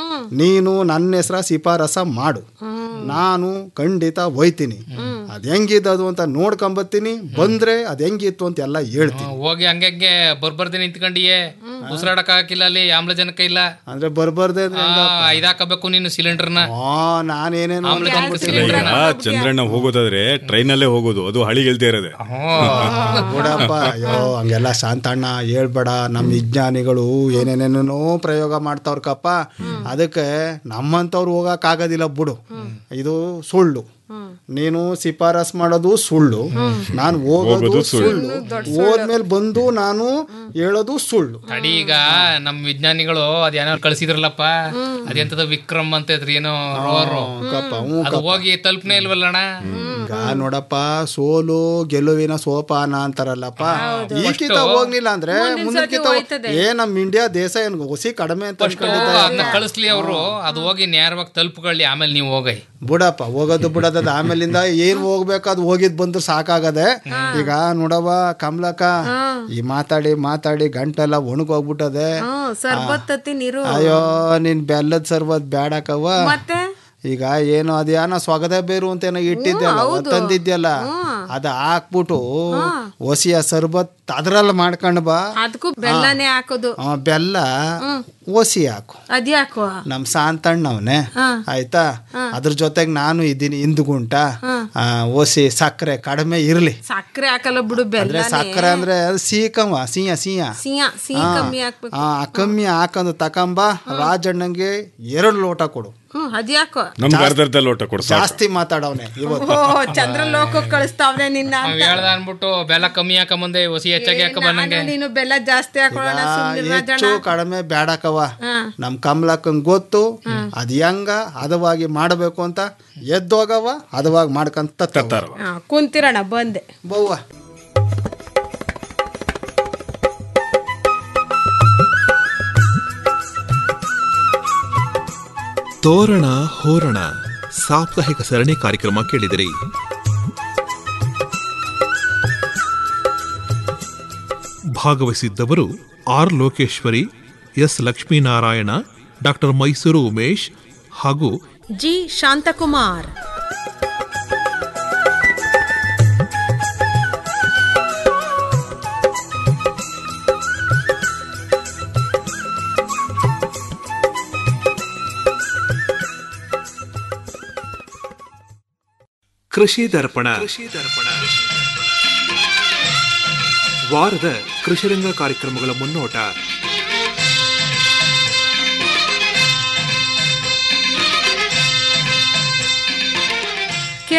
G: ನೀನು ನನ್ನ ಹೆಸರ ಶಿಫಾರಸ ಮಾಡು ನಾನು ಖಂಡಿತ ಹೋಯ್ತೀನಿ ಅದ್ ಹೆಂಗಿದ್ದದು ಅಂತ ನೋಡ್ಕೊಂಬತ್ತೀನಿ ಬಂದ್ರೆ ಅದ್ ಹೆಂಗಿತ್ತು ಅಂತ ಎಲ್ಲ ಹೇಳ್ತೀನಿ
H: ಹೋಗಿ ಹಂಗೆ ಬರ್ಬರ್ದೆ ನಿಂತ್ಕೊಂಡಿಯೇ ಉಸಿರಾಡಕ್ ಹಾಕಿಲ್ಲ ಅಲ್ಲಿ ಆಮ್ಲಜನಕ ಇಲ್ಲ
G: ಅಂದ್ರೆ ಬರ್ಬಾರ್ದೆ ಅಂದ್ರೆ
H: ಆ, ಇದಾಕಬೇಕು ನೀನು ಸಿಲಿಂಡರ್ನ
G: ಆ ನಾನೇನೇನು
H: ಆಮ್ಲಜನಕ ಸಿಲಿಂಡರ್
I: ಈಗ ಚಂದ್ರಣ್ಣ ಹೋಗೋದಾದ್ರೆ ಟ್ರೈನಲ್ಲೇ ಹೋಗೋದು ಅದು ಹಳಿಗೆಲ್ದೇ ಇರೋದೆ
G: ನೋಡಪ್ಪ ಅಯ್ಯೋ ಹಂಗೆಲ್ಲ ಶಾಂತಣ್ಣ ಹೇಳ್ಬೇಡ ನಮ್ಮ ವಿಜ್ಞಾನಿಗಳು ಏನೇನೇನೇನೋ ಪ್ರಯೋಗ ಮಾಡ್ತಾವ್ರಕಪ್ಪ ಅದಕ್ಕೆ ನಮ್ಮಂಥವ್ರು ಹೋಗಕ್ ಆಗೋದಿಲ್ಲ ಬಿಡು ಇದು ಸುಳ್ಳು ನೀನು ಶಿಫಾರಸ್ ಮಾಡೋದು ಸುಳ್ಳು ನಾನು ಹೋಗೋದು
I: ಹೋಗೋದು
G: ಸುಳ್ಳು ಹೋದ್ಮೇಲೆ ಬಂದು ನಾನು ಹೇಳೋದು ಸುಳ್ಳು
H: ತಡಿ ಈಗ ನಮ್ ವಿಜ್ಞಾನಿಗಳು ಅದೇನೋ ಕಳ್ಸಿದ್ರಲ್ಲಪ್ಪ ಅದೆಂತದ ವಿಕ್ರಮ್ ಅಂತ ಇದ್ರಿ ಏನೋ ರೋವರು
G: ಕಪ್ಪ ಹ್ಞೂ
H: ಅದು ಹೋಗಿ ತಲುಪನೇ ಇಲ್ವಲ್ಲಣ್ಣ
G: ಈಗ ನೋಡಪ್ಪ ಸೋಲು ಗೆಲುವಿನ ಸೋಪಾನ ಅಂತಾರಲ್ಲಪ್ಪ ಈ ಕಿತ ಹೋಗ್ಲಿಲ್ಲ ಅಂದ್ರೆ ಮುಂದಿನ ಕಿತ ಏ ನಮ್ ಇಂಡಿಯಾ ದೇಶ ಏನ್ ಹೊಸಿ ಕಡಿಮೆ ಅಂತ ಅನ್ಕೊಂಡಿದ್ದೆ
H: ಅದನ್ನ ಕಳಿಸ್ಲಿ ಅವರು ಅದು ಹೋಗಿ ನೇರವಾಗಿ ತಲುಪುಕೊಳ್ಳಿ ಆಮೇಲೆ ನೀವು ಹೋಗೈ
G: ಬಿಡಪ್ಪ ಹೋಗೋದು ಬಿಡೋದದ ಆಮೇಲಿಂದ ಏನ್ ಹೋಗ್ಬೇಕು ಅದು ಹೋಗಿದ್ ಬಂದ್ರು ಸಾಕಾಗದೆ ಈಗ ನೋಡವ್ವ ಕಮಲಕ್ಕ ಈ ಮಾತಾಡಿ ಮಾತಾಡಿ ಗಂಟೆಲ್ಲ ಒಣಗೋಗ್ಬಿಟ್ಟದೆ
J: ಹ್ಮ್ ಸರ್ಬತ್ತತಿ ನೀರು
G: ಅಯ್ಯೋ ನಿನ್ ಬೆಲ್ಲದ ಸರ್ವತ್ ಬ್ಯಾಡಕವ್ವ
J: ಮತ್ತೆ
G: ಈಗ ಏನು ಅದೇನೋ ಸ್ವಗದ ಬೇರು ಅಂತ ಏನೋ ಇಟ್ಟಿದ್ಯಲ್ಲ ತಂದಿದ್ಯಲ್ಲ ಅದ ಹಾಕ್ಬಿಟ್ಟು ಒಸಿಯ ಸರ್ಬತ್ ಅದ್ರಲ್ಲಿ ಮಾಡ್ಕೊಂಡ್ ಬಾ
J: ಅದಕ್ಕೂ ಬೆಲ್ಲನೇ ಹಾಕೋದು
G: ಆ, ಬೆಲ್ಲ ಒಸಿ ಹಾಕು
J: ಅದ್ಯಾಕೋ
G: ನಮ್ ಸಾಂತಣ್ಣವ್ನೆ ಆಯ್ತಾ ಅದ್ರ ಜೊತೆಗೆ ನಾನು ಇದ್ದೀನಿ ಇಂದುಗುಂಟ ಆ, ಒಸಿ ಸಕ್ಕರೆ ಕಡಿಮೆ ಇರ್ಲಿ
J: ಸಕ್ಕರೆ ಹಾಕಲ್ಲ ಬಿಡು
G: ಅಂದ್ರೆ
J: ಬೆಲ್ಲ
G: ಸಕ್ಕರೆ ಅಂದ್ರೆ ಅದು ಸೀಕಮ್ಮ ಸಿಂಹ ಸಿಂಹ
J: ಸಿಹಿ ಸಿಹಿ ಕಮ್ಮಿ ಹಾಕ್ಬೇಕು
G: ಆ ಕಮ್ಮಿ ಹಾಕೊಂಡು ತಕೊಂಬ ರಾಜಣ್ಣಂಗೆ ಎರಡು ಲೋಟ ಕೊಡು
J: ಹ್ಮ್ ಅದ್ಯಾಕೋ
I: ನಮ್ಗೆ ಅರ್ಧ ಅರ್ಧ ಲೋಟ ಕೊಡು ಸಾಕು.
G: ಜಾಸ್ತಿ ಮಾತಾಡವನೆ ಇವತ್ತು
J: ಓ ಚಂದ್ರ ಲೋಕಕ್ಕೆ ಕಳಿಸ್ತಾವ್ನೆ ನಿನ್ನ
H: ನಾವ್ ಹೇಳ್ದ ಅನ್ಬಿಟ್ಟು ಬೆಲ್ಲ ಕಮ್ಮಿ ಹಾಕ ಬಂದೆ ಹೊಸಿ ಹೆಚ್ಚಾಗಿ ಹಾಕ ಬಂದಂಗೆ
J: ನಾನು ನೀನು ಬೆಲ್ಲ ಜಾಸ್ತಿ ಹಾಕೊಳ್ಳೋಣ ಸುಮ್ಮನೆ
G: ಹೆಚ್ಚು ಕಡಿಮೆ ಬ್ಯಾಡಕವ ನಮ್ ಕಮಲಕ್ಕಂಗ್ ಗೊತ್ತು ಅದ್ ಹೆಂಗ ಹದವಾಗಿ ಮಾಡಬೇಕು ಅಂತ ಎದ್ದೋಗವ ಹದವಾಗಿ ಮಾಡ್ಕೊಂತ ತತ್ತಾರ
J: ಕುಂತಿರೋಣ ಬಂದೆ
G: ಬವ್ವ
F: ತೋರಣ ಹೋರಣ ಸಾಪ್ತಾಹಿಕ ಸರಣಿ ಕಾರ್ಯಕ್ರಮ ಕೇಳಿದಿರಿ ಭಾಗವಹಿಸಿದ್ದವರು R Lokeshwari S Lakshminarayana doctor Mysuru Umesh ಹಾಗೂ
J: ಜಿ ಶಾಂತಕುಮಾರ್
F: ಕೃಷಿ ದರ್ಪಣ ವಾರದ ಕೃಷಿರಂಗ ಕಾರ್ಯಕ್ರಮಗಳ ಮುನ್ನೋಟ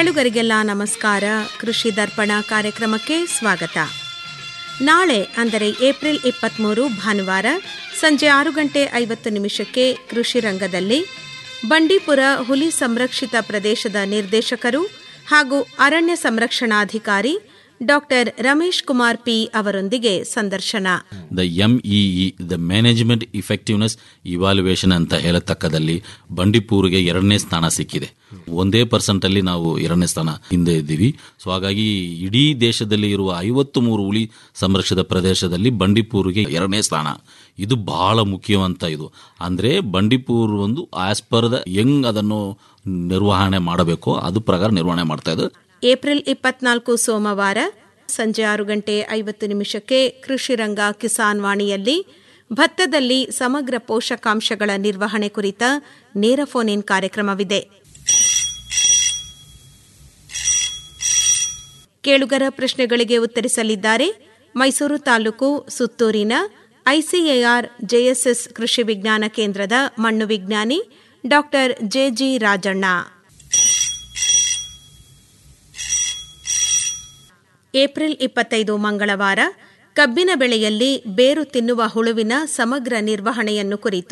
K: ಕೇಳುಗರಿಗೆಲ್ಲ ನಮಸ್ಕಾರ ಕೃಷಿ ದರ್ಪಣ ಕಾರ್ಯಕ್ರಮಕ್ಕೆ ಸ್ವಾಗತ ನಾಳೆ ಅಂದರೆ ಏಪ್ರಿಲ್ ಇಪ್ಪತ್ತ್ಮೂರು ಭಾನುವಾರ ಸಂಜೆ ಆರು ಗಂಟೆ ಐವತ್ತು ನಿಮಿಷಕ್ಕೆ ಕೃಷಿ ರಂಗದಲ್ಲಿ ಬಂಡೀಪುರ ಹುಲಿ ಸಂರಕ್ಷಿತ ಪ್ರದೇಶದ ನಿರ್ದೇಶಕರು ಹಾಗೂ ಅರಣ್ಯ ಸಂರಕ್ಷಣಾಧಿಕಾರಿ ಡಾಕ್ಟರ್ ರಮೇಶ್ ಕುಮಾರ್ ಪಿ ಅವರೊಂದಿಗೆ ಸಂದರ್ಶನ
L: the MEE the management effectiveness evaluation ಅಂತ ಹೇಳತಕ್ಕದಲ್ಲಿ ಬಂಡೀಪುರ್ಗೆ ಎರಡನೇ ಸ್ಥಾನ ಸಿಕ್ಕಿದೆ ಒಂದೇ ಪರ್ಸೆಂಟ್ ಅಲ್ಲಿ ನಾವು ಎರಡನೇ ಸ್ಥಾನ ಹಿಂದೆ ಇದ್ದೀವಿ ಸೊ ಹಾಗಾಗಿ ಇಡೀ ದೇಶದಲ್ಲಿ ಇರುವ ಐವತ್ತು ಮೂರು ಹುಲಿ ಸಂರಕ್ಷಿತ ಪ್ರದೇಶದಲ್ಲಿ ಬಂಡೀಪುರ್ಗೆ ಎರಡನೇ ಸ್ಥಾನ ಇದು ಬಹಳ ಮುಖ್ಯವಂತ ಇದು ಅಂದ್ರೆ ಬಂಡೀಪುರ್ ಒಂದು ಆಸ್ ಪರ್ ದ ಹೆಂಗ್ ಅದನ್ನು ನಿರ್ವಹಣೆ ಮಾಡಬೇಕು ಅದು ಪ್ರಕಾರ ನಿರ್ವಹಣೆ ಮಾಡ್ತಾ ಇದೆ
K: ಏಪ್ರಿಲ್ ಇಪ್ಪತ್ನಾಲ್ಕು ಸೋಮವಾರ ಸಂಜೆ ಆರು ಗಂಟೆ ಐವತ್ತು ನಿಮಿಷಕ್ಕೆ ಕೃಷಿ ರಂಗ ಕಿಸಾನ್ ವಾಣಿಯಲ್ಲಿ ಭತ್ತದಲ್ಲಿ ಸಮಗ್ರ ಪೋಷಕಾಂಶಗಳ ನಿರ್ವಹಣೆ ಕುರಿತ ನೇರ ಫೋನ್ ಇನ್ ಕಾರ್ಯಕ್ರಮವಿದೆ ಕೇಳುಗರ ಪ್ರಶ್ನೆಗಳಿಗೆ ಉತ್ತರಿಸಲಿದ್ದಾರೆ ಮೈಸೂರು ತಾಲೂಕು ಸುತ್ತೂರಿನ ಐಸಿಎಆರ್ ಜೆಎಸ್ಎಸ್ ಕೃಷಿ ವಿಜ್ಞಾನ ಕೇಂದ್ರದ ಮಣ್ಣು ವಿಜ್ಞಾನಿ ಡಾಕ್ಟರ್ ಜೆಜಿ ರಾಜಣ್ಣ ಏಪ್ರಿಲ್ ಇಪ್ಪತ್ತೈದು ಮಂಗಳವಾರ ಕಬ್ಬಿನ ಬೆಳೆಯಲ್ಲಿ ಬೇರು ತಿನ್ನುವ ಹುಳುವಿನ ಸಮಗ್ರ ನಿರ್ವಹಣೆಯನ್ನು ಕುರಿತು